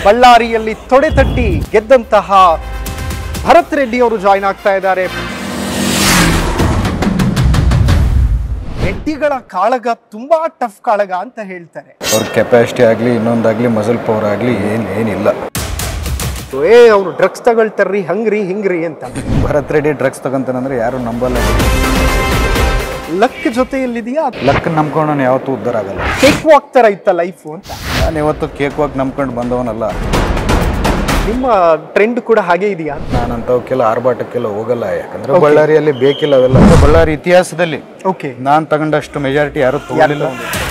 ಬಳ್ಳಾರಿಯಲ್ಲಿ ತೊಡೆತಟ್ಟಿ ಗೆದ್ದಂತಹ ಭರತ್ ರೆಡ್ಡಿ ಅವರು ಜಾಯ್ನ್ ಆಗ್ತಾ ಇದ್ದಾರೆ ರೆಡ್ಡಿಗಳ ಕಾಳಗ ತುಂಬಾ ಟಫ್ ಕಾಳಗ ಅಂತ ಹೇಳ್ತಾರೆ ಅವ್ರ ಕೆಪಾಸಿಟಿ ಆಗಲಿ ಇನ್ನೊಂದಾಗಲಿ ಮಸಲ್ ಪವರ್ ಆಗಲಿ ಏನು ಏನಿಲ್ಲ ಏ ಅವ್ರು ಡ್ರಗ್ಸ್ ತಗೊಳ್ತಾರ್ರಿ ಹಂಗ್ರಿ ಹಿಂಗ್ರಿ ಅಂತ ಭರತ್ ರೆಡ್ಡಿ ಡ್ರಗ್ಸ್ ತಗೊಂತಾನಂದ್ರೆ ಯಾರು ನಂಬಲ್ಲ ಲಕ್ ಜೊತೆಯಲ್ಲಿದೆಯಾ ಲಕ್ ನಂಬ್ಕೊಂಡು ನಾನು ಯಾವತ್ತೂ ಉದ್ಧಾರ ಆಗಲ್ಲ ಕೇಕ್ ವಾಕ್ ತರ ಇತ್ತ ಲೈಫು ಅಂತ ನಾನು ಯಾವತ್ತು ಕೇಕ್ ವಾಕ್ ನಂಬ್ಕೊಂಡು ಬಂದವನಲ್ಲ ನಿಮ್ಮ ಟ್ರೆಂಡ್ ಕೂಡ ಹಾಗೆ ಇದೆಯಾ ನಾನಂತವಕ್ಕೆಲ್ಲ ಆರ್ಭಾಟಕ್ಕೆಲ್ಲ ಹೋಗಲ್ಲ ಯಾಕಂದ್ರೆ ಬಳ್ಳಾರಿಯಲ್ಲಿ ಬೇಕಿಲ್ಲ ಅವೆಲ್ಲ ಅಂದ್ರೆ ಬಳ್ಳಾರಿ ಇತಿಹಾಸದಲ್ಲಿ ಓಕೆ ನಾನು ತಗೊಂಡಷ್ಟು ಮೆಜಾರಿಟಿ ಯಾರು ತಗೊಳ್ಳಿಲ್ಲ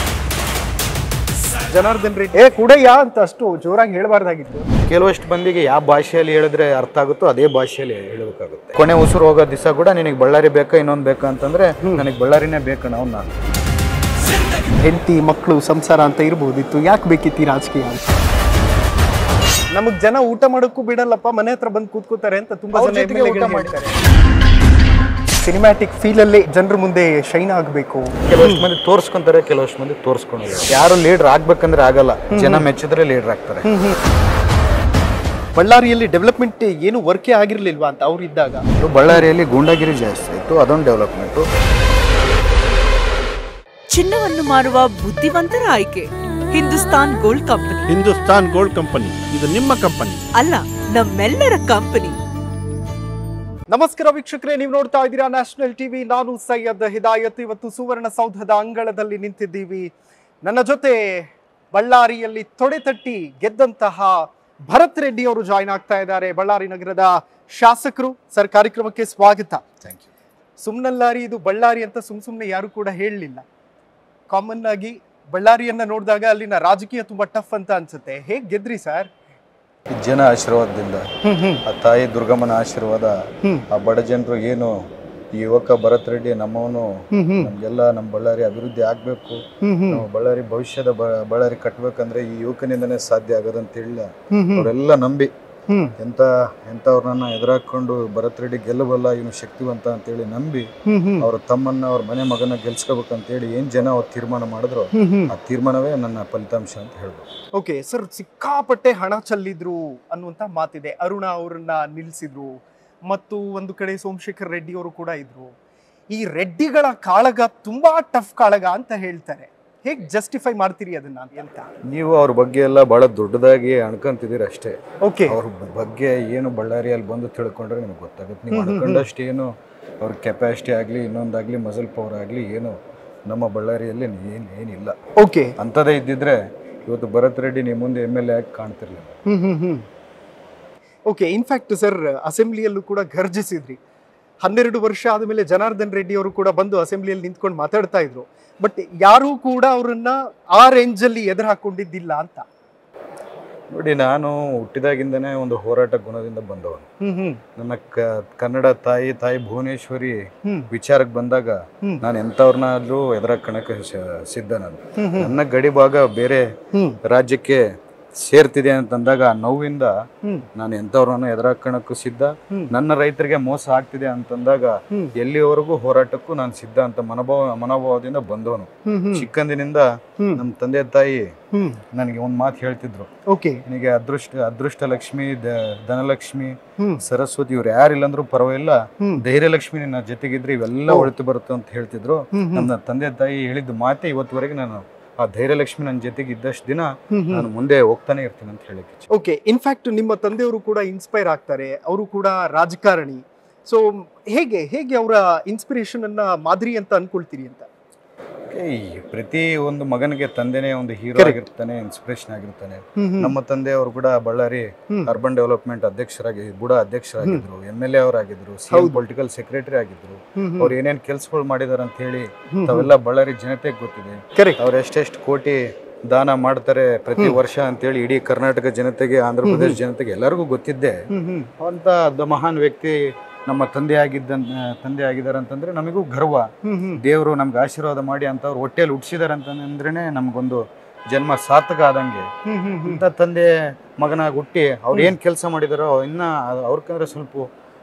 ಜನಾರ್ದನ್ ರೆಡ್ಡಿ ಏ ಕೂಡಯ್ಯ ಅಂತ ಅಷ್ಟು ಜೋರಾಗಿ ಹೇಳಬಾರ್ದಾಗಿತ್ತು ಕೆಲವಷ್ಟು ಮಂದಿಗೆ ಯಾವ ಭಾಷೆಯಲ್ಲಿ ಹೇಳಿದ್ರೆ ಅರ್ಥ ಆಗುತ್ತೋ ಅದೇ ಭಾಷೆಯಲ್ಲಿ ಹೇಳಬೇಕಾಗುತ್ತೆ ಕೊನೆ ಉಸಿರು ಹೋಗೋ ದಿವಸ ಕೂಡ ನಿನಗೆ ಬಳ್ಳಾರಿ ಬೇಕಾ ಇನ್ನೊಂದು ಬೇಕಾ ಅಂತಂದ್ರೆ ನನಗೆ ಬಳ್ಳಾರಿನೇ ಬೇಕು ನಾವು ನಾನು ಹೆಂಡತಿ ಮಕ್ಕಳು ಸಂಸಾರ ಅಂತ ಇರ್ಬೋದಿತ್ತು ಯಾಕೆ ಬೇಕಿತ್ತು ಈ ರಾಜಕೀಯ ಅಂತ ನಮಗ್ ಜನ ಊಟ ಮಾಡೋಕ್ಕೂ ಬಿಡಲ್ಲಪ್ಪ ಮನೆ ಹತ್ರ ಬಂದು ಕೂತ್ಕೋತಾರೆ ಅಂತ ತುಂಬಾ ಅವ್ರ ಜನ ಜೊತೆಗೆ MLA ಗಳು ಊಟ ಹೇಳ್ತಾರೆ ಸಿನಿಮ್ಯಾಟಿಕ್ ಫೀಲ್ ಅಲ್ಲೇ ಜನರ ಮುಂದೆ ಶೈನ್ ಆಗಬೇಕು ಕೆಲವಷ್ಟು ಮಂದಿ ತೋರಿಸ್ಕೊಂತಾರೆ ಕೆಲವಷ್ಟು ಮಂದಿ ತೋರಿಸ್ಕೊಳಲ್ಲ ಯಾರು ಲೀಡರ್ ಆಗ್ಬೇಕಂದ್ರೆ ಆಗಲ್ಲ ಜನ ಮೆಚ್ಚಿದ್ರೆ ಲೀಡರ್ ಆಗ್ತಾರೆ ಬಳ್ಳಾರಿಯಲ್ಲಿ ಡೆವಲಪ್ಮೆಂಟ್ ಏನು ವರ್ಕೇ ಆಗಿರ್ಲಿಲ್ವಾ ಅಂತ ಅವ್ರು ಇದ್ದಾಗ ಇದು ಬಳ್ಳಾರಿಯಲ್ಲಿ ಗೂಂಡಾಗಿರಿ ಜಾಸ್ತಿ ಆಯಿತು ಅದೊಂದು ಡೆವಲಪ್ಮೆಂಟು ಚಿನ್ನವನ್ನು ಮಾರುವ ಬುದ್ಧಿವಂತರ ಆಯ್ಕೆ Hindustan Gold Company Hindustan Gold Company ಇದು ನಿಮ್ಮ ಕಂಪನಿ ಅಲ್ಲ ನಮ್ಮೆಲ್ಲರ ಕಂಪನಿ ನಮಸ್ಕಾರ ವೀಕ್ಷಕರೇ ನೀವು ನೋಡ್ತಾ ಇದ್ದೀರಾ ನ್ಯಾಷನಲ್ ಟಿವಿ ನಾನು ಸೈಯದ್ ಹಿದಾಯತ್ ಇವತ್ತು ಸುವರ್ಣ ಸೌಧದ ಅಂಗಳದಲ್ಲಿ ನಿಂತಿದ್ದೀವಿ ನನ್ನ ಜೊತೆ ಬಳ್ಳಾರಿಯಲ್ಲಿ ತೊಡೆತಟ್ಟಿ ಗೆದ್ದಂತಹ ಭರತ್ ರೆಡ್ಡಿ ಅವರು ಜಾಯ್ನ್ ಆಗ್ತಾ ಇದ್ದಾರೆ ಬಳ್ಳಾರಿ ನಗರದ ಶಾಸಕರು ಸರ್ ಕಾರ್ಯಕ್ರಮಕ್ಕೆ ಸ್ವಾಗತ ಥ್ಯಾಂಕ್ ಯು ಸುಮ್ನಲ್ಲಾರಿ ಇದು ಬಳ್ಳಾರಿ ಅಂತ ಸುಮ್ ಸುಮ್ನೆ ಯಾರು ಕೂಡ ಹೇಳಲಿಲ್ಲ ಕಾಮನ್ ಆಗಿ ಬಳ್ಳಾರಿಯನ್ನ ನೋಡಿದಾಗ ಅಲ್ಲಿನ ರಾಜಕೀಯ ತುಂಬಾ ಟಫ್ ಅಂತ ಅನ್ಸುತ್ತೆ ಹೇಗ್ ಗೆದ್ರಿ ಸರ್ ಈ ಜನ ಆಶೀರ್ವಾದದಿಂದ ಹ್ಮ್ ಹ್ಮ್ ಆ ತಾಯಿ ದುರ್ಗಮ್ಮನ ಆಶೀರ್ವಾದ ಹ್ಮ್. ಆ ಬಡ ಜನರು ಏನು ಈ ಯುವಕ ಭರತ್ ರೆಡ್ಡಿ ನಮ್ಮವನು ಹ್ಮ್ ಹ್ಮ್ ನಮ್ಗೆಲ್ಲ ನಮ್ಮ ಬಳ್ಳಾರಿ ಅಭಿವೃದ್ಧಿ ಆಗ್ಬೇಕು ಹ್ಮ್ ಹ್ಮ್ ನಾವು ಬಳ್ಳಾರಿ ಭವಿಷ್ಯದ ಬ- ಬಳ್ಳಾರಿ ಕಟ್ಬೇಕಂದ್ರೆ ಈ ಯುವಕನಿಂದನೇ ಸಾಧ್ಯ ಆಗೋದಂತ ಹೇಳಿ ಹ್ಮ್ ಹ್ಮ್ ಅವರೆಲ್ಲ ನಂಬಿ ಹ್ಮ್ ಎಂತ ಎಂತವ್ರನ್ನ ಎದುರಾಕೊಂಡು ಭರತ್ ರೆಡ್ಡಿ ಗೆಲ್ಲಬಲ್ಲ ಇವನು ಶಕ್ತಿವಂತ ಅಂತೇಳಿ ನಂಬಿ ಹ್ಮ್ ಹ್ಮ್ ಅವ್ರ ತಮ್ಮನ್ನ ಅವ್ರ ಮನೆ ಮಗನ ಗೆಲ್ಸ್ಕೋಬೇಕಂತೇಳಿ ಏನ್ ಜನ ಅವ್ರು ತೀರ್ಮಾನ ಮಾಡಿದ್ರು ಹ್ಮ್ ಹ್ಮ್ ಆ ತೀರ್ಮಾನವೇ ನನ್ನ ಫಲಿತಾಂಶ ಅಂತ ಹೇಳ್ಬೋದು ಓಕೆ ಸರ್ ಸಿಕ್ಕಾಪಟ್ಟೆ ಹಣ ಚೆಲ್ಲಿದ್ರು ಅನ್ನುವಂತ ಮಾತಿದೆ ಅರುಣ ಅವರನ್ನ ನಿಲ್ಸಿದ್ರು ಮತ್ತು ಒಂದು ಕಡೆ ಸೋಮಶೇಖರ್ ರೆಡ್ಡಿ ಅವರು ಕೂಡ ಇದ್ರು ಈ ರೆಡ್ಡಿಗಳ ಕಾಳಗ ತುಂಬಾ ಟಫ್ ಕಾಳಗ ಅಂತ ಹೇಳ್ತಾರೆ ಹೇಗ್ ಜಸ್ಟಿಫೈ ಮಾಡ್ತೀರಿ ಅದನ್ನ ಅಂತ ನೀವು ಅವ್ರ ಬಗ್ಗೆ ಎಲ್ಲ ಬಹಳ ದೊಡ್ಡದಾಗಿ ಅನ್ಕೊಂತಿದ್ದೀರ ಅಷ್ಟೇ ಓಕೆ ಅವ್ರ ಬಗ್ಗೆ ಏನು ಬಳ್ಳಾರಿಯಲ್ಲಿ ಬಂದು ತಿಳ್ಕೊಂಡ್ರೆ ನಿಮ್ಗೆ ಗೊತ್ತಾಗುತ್ತೆ ನೀವು ಅನ್ಕೊಂಡಷ್ಟು ಏನು ಅವ್ರ ಕೆಪಾಸಿಟಿ ಆಗಲಿ ಇನ್ನೊಂದಾಗಲಿ ಮಸಲ್ ಪವರ್ ಆಗಲಿ ಏನು ನಮ್ಮ ಬಳ್ಳಾರಿಯಲ್ಲಿ ಏನು ಏನಿಲ್ಲ ಓಕೆ ಅಂಥದ್ದೇ ಇದ್ದಿದ್ರೆ ಇವತ್ತು ಭರತ್ ರೆಡ್ಡಿ ನಿಮ್ಮ ಮುಂದೆ ಎಮ್ ಎಲ್ ಎ ಆಗಿ ಕಾಣ್ತಿರ್ಲಿಲ್ಲ hmm hmm hmm okay in fact sir ಅಸೆಂಬ್ಲಿಯಲ್ಲೂ ಕೂಡ ಗರ್ಜಿಸಿದ್ರಿ ಹನ್ನೆರಡು ವರ್ಷ ಆದಮೇಲೆ ಜನಾರ್ದನ್ ರೆಡ್ಡಿ ಅವರು ಕೂಡ ಬಂದು ಅಸೆಂಬ್ಲಿಯಲ್ಲಿ ನಿಂತ್ಕೊಂಡು ಮಾತಾಡ್ತಾ ಇದ್ರು ಬಟ್ ಯಾರೂ ಕೂಡ ಅವರನ್ನ ಆ ರೇಂಜಲ್ಲಿ ಎದುರು ಹಾಕೊಂಡಿದ್ದಿಲ್ಲ ಅಂತ ನೋಡಿ ನಾನು ಹುಟ್ಟಿದಾಗಿಂದನೇ ಒಂದು ಹೋರಾಟ ಗುಣದಿಂದ ಬಂದವನು ಹ್ಮ್ ಹ್ಮ್ ನನ್ನ ಕ ಕನ್ನಡ ತಾಯಿ ತಾಯಿ ಭುವನೇಶ್ವರಿ ಹ್ಮ್ ವಿಚಾರಕ್ಕೆ ಬಂದಾಗ ಹ್ಮ್. ನಾನು ಎಂಥವ್ರನ್ನಾದ್ರೂ ಎದುರಾಕಣಕ್ಕೆ ಸಿದ್ಧ ನಾನು ಹ್ಮ್ ಹ್ಮ್ ನನ್ನ ಗಡಿ ಭಾಗ ಬೇರೆ ಹ್ಮ್ ರಾಜ್ಯಕ್ಕೆ ಸೇರ್ತಿದೆ ಅಂತಂದಾಗ ಆ ನೋವಿಂದ ಹ್ಮ್ ನಾನು ಎಂಥವ್ರನ್ನ ಎದುರಾಕಣಕ್ಕೂ ಸಿದ್ಧ ಹ್ಮ್. ನನ್ನ ರೈತರಿಗೆ ಮೋಸ ಆಗ್ತಿದೆ ಅಂತಂದಾಗ ಹ್ಮ್. ಎಲ್ಲಿವರೆಗೂ ಹೋರಾಟಕ್ಕೂ ನಾನು ಸಿದ್ಧ ಅಂತ ಮನೋಭಾವ ಮನೋಭಾವದಿಂದ ಬಂದವನು ಹ್ಮ್ ಹ್ಮ್ ಚಿಕ್ಕಂದಿನಿಂದ ಹ್ಮ್. ನಮ್ಮ ತಂದೆ ತಾಯಿ ಹ್ಮ್ ನನಗೆ ಒಂದು ಮಾತು ಹೇಳ್ತಿದ್ರು ಓಕೆ ನಿನಗೆ ಅದೃಷ್ಟ ಅದೃಷ್ಟ ಲಕ್ಷ್ಮಿ ದ- ಧನಲಕ್ಷ್ಮಿ ಹ್ಮ್ ಸರಸ್ವತಿ ಇವ್ರು ಯಾರಿಲ್ಲ ಅಂದ್ರೂ ಪರವಾಗಿಲ್ಲ ಹ್ಮ್. ಧೈರ್ಯ ಲಕ್ಷ್ಮಿ ನಿನ್ನ ಜೊತೆಗಿದ್ರೆ ಇವೆಲ್ಲ ಒಳಿತು ಬರುತ್ತೆ ಅಂತ ಹೇಳ್ತಿದ್ರು ಹ್ಮ್ ಹ್ಮ್ ನನ್ನ ತಂದೆ ತಾಯಿ ಹೇಳಿದ ಮಾತೆ ಇವತ್ತುವರೆಗೆ ನಾನು ಆ ಧೈರ್ಯ ಲಕ್ಷ್ಮಿ ನನ್ನ ಜೊತೆಗೆ ಇದ್ದಷ್ಟು ದಿನ ಹ್ಮ್ ಹ್ಮ್ ನಾನು ಮುಂದೆ ಹೋಗ್ತಾನೆ ಇರ್ತೀನಿ ಅಂತ ಹೇಳಿಕ್ಕೆ ಇಚ್ಛೆ. ಓಕೆ ಇನ್ಫ್ಯಾಕ್ಟ್ ನಿಮ್ಮ ತಂದೆಯವರು ಕೂಡ ಇನ್ಸ್ಪೈರ್ ಆಗ್ತಾರೆ ಅವರು ಕೂಡ ರಾಜಕಾರಣಿ ಸೊ ಹೇಗೆ ಹೇಗೆ ಅವರ ಇನ್ಸ್ಪಿರೇಷನ್ ಅನ್ನ ಮಾದರಿ ಅಂತ ಅನ್ಕೊಳ್ತೀರಿ ಅಂತ ಈ ಪ್ರತಿ ಒಂದು ಮಗನಿಗೆ ತಂದೆನೇ ಒಂದು ಹೀರೋ Correct. ಆಗಿರ್ತಾನೆ ಇನ್ಸ್ಪಿರೇಷನ್ ಆಗಿರ್ತಾನೆ ಹ್ಮ್ ಹ್ಮ್. ನಮ್ಮ ತಂದೆಯವರು ಕೂಡ ಬಳ್ಳಾರಿ ಹ್ಮ್. ಅರ್ಬನ್ ಡೆವಲಪ್ಮೆಂಟ್ ಅಧ್ಯಕ್ಷರಾಗಿ ಬುಡ ಅಧ್ಯಕ್ಷರಾಗಿದ್ರು ಎಮ್ ಎಲ್ ಎ ಅವರಾಗಿದ್ರು ಸಿ ಹೌದು. ಪೊಲಿಟಿಕಲ್ ಸೆಕ್ರೆಟರಿ ಆಗಿದ್ರು ಹ್ಮ್ ಹ್ಮ್. ಅವ್ರು ಏನೇನ್ ಕೆಲ್ಸಗಳು ಮಾಡಿದಾರೆ ಅಂತ ಹೇಳಿ ಹ್ಮ್ ತಾವೆಲ್ಲ ಬಳ್ಳಾರಿ ಜನತೆಗೆ ಗೊತ್ತಿದೆ ಕರೆಕ್ಟ್ ಅವ್ರು ಎಷ್ಟೆಷ್ಟು ಕೋಟಿ ದಾನ ಮಾಡ್ತಾರೆ ಪ್ರತಿ ವರ್ಷ ಅಂತೇಳಿ ಇಡೀ ಕರ್ನಾಟಕ ಜನತೆಗೆ ಆಂಧ್ರ ಪ್ರದೇಶ ಜನತೆಗೆ ಎಲ್ಲರಿಗೂ ಗೊತ್ತಿದ್ದೆ ಹ್ಮ್ ಹ್ಮ್ ಅಂತ ದ ಮಹಾನ್ ವ್ಯಕ್ತಿ ನಮ್ಮ ತಂದೆ ಆಗಿದ್ದ ತಂದೆ ಆಗಿದ್ದಾರೆ ಅಂತಂದ್ರೆ ನಮಗೂ ಗರ್ವ ಹ್ಮ್ ಹ್ಮ್ ದೇವರು ನಮ್ಗೆ ಆಶೀರ್ವಾದ ಮಾಡಿ ಅಂತವ್ರು ಹೊಟ್ಟೆಯಲ್ಲಿ ಹುಟ್ಟಿಸಿದಾರೆ ಅಂತಂದ್ರೇನೆ ನಮ್ಗೊಂದು ಜನ್ಮ ಸಾರ್ಥಕ ಆದಂಗೆ ಹ್ಮ್ ಹ್ಮ್ ಹ್ಮ್ ಇಂಥ ತಂದೆ ಮಗನಾಗಿ ಹುಟ್ಟಿ ಅವ್ರು ಏನು ಕೆಲಸ ಮಾಡಿದಾರೋ ಇನ್ನ ಅವ್ರಕಂದ್ರೆ ಸ್ವಲ್ಪ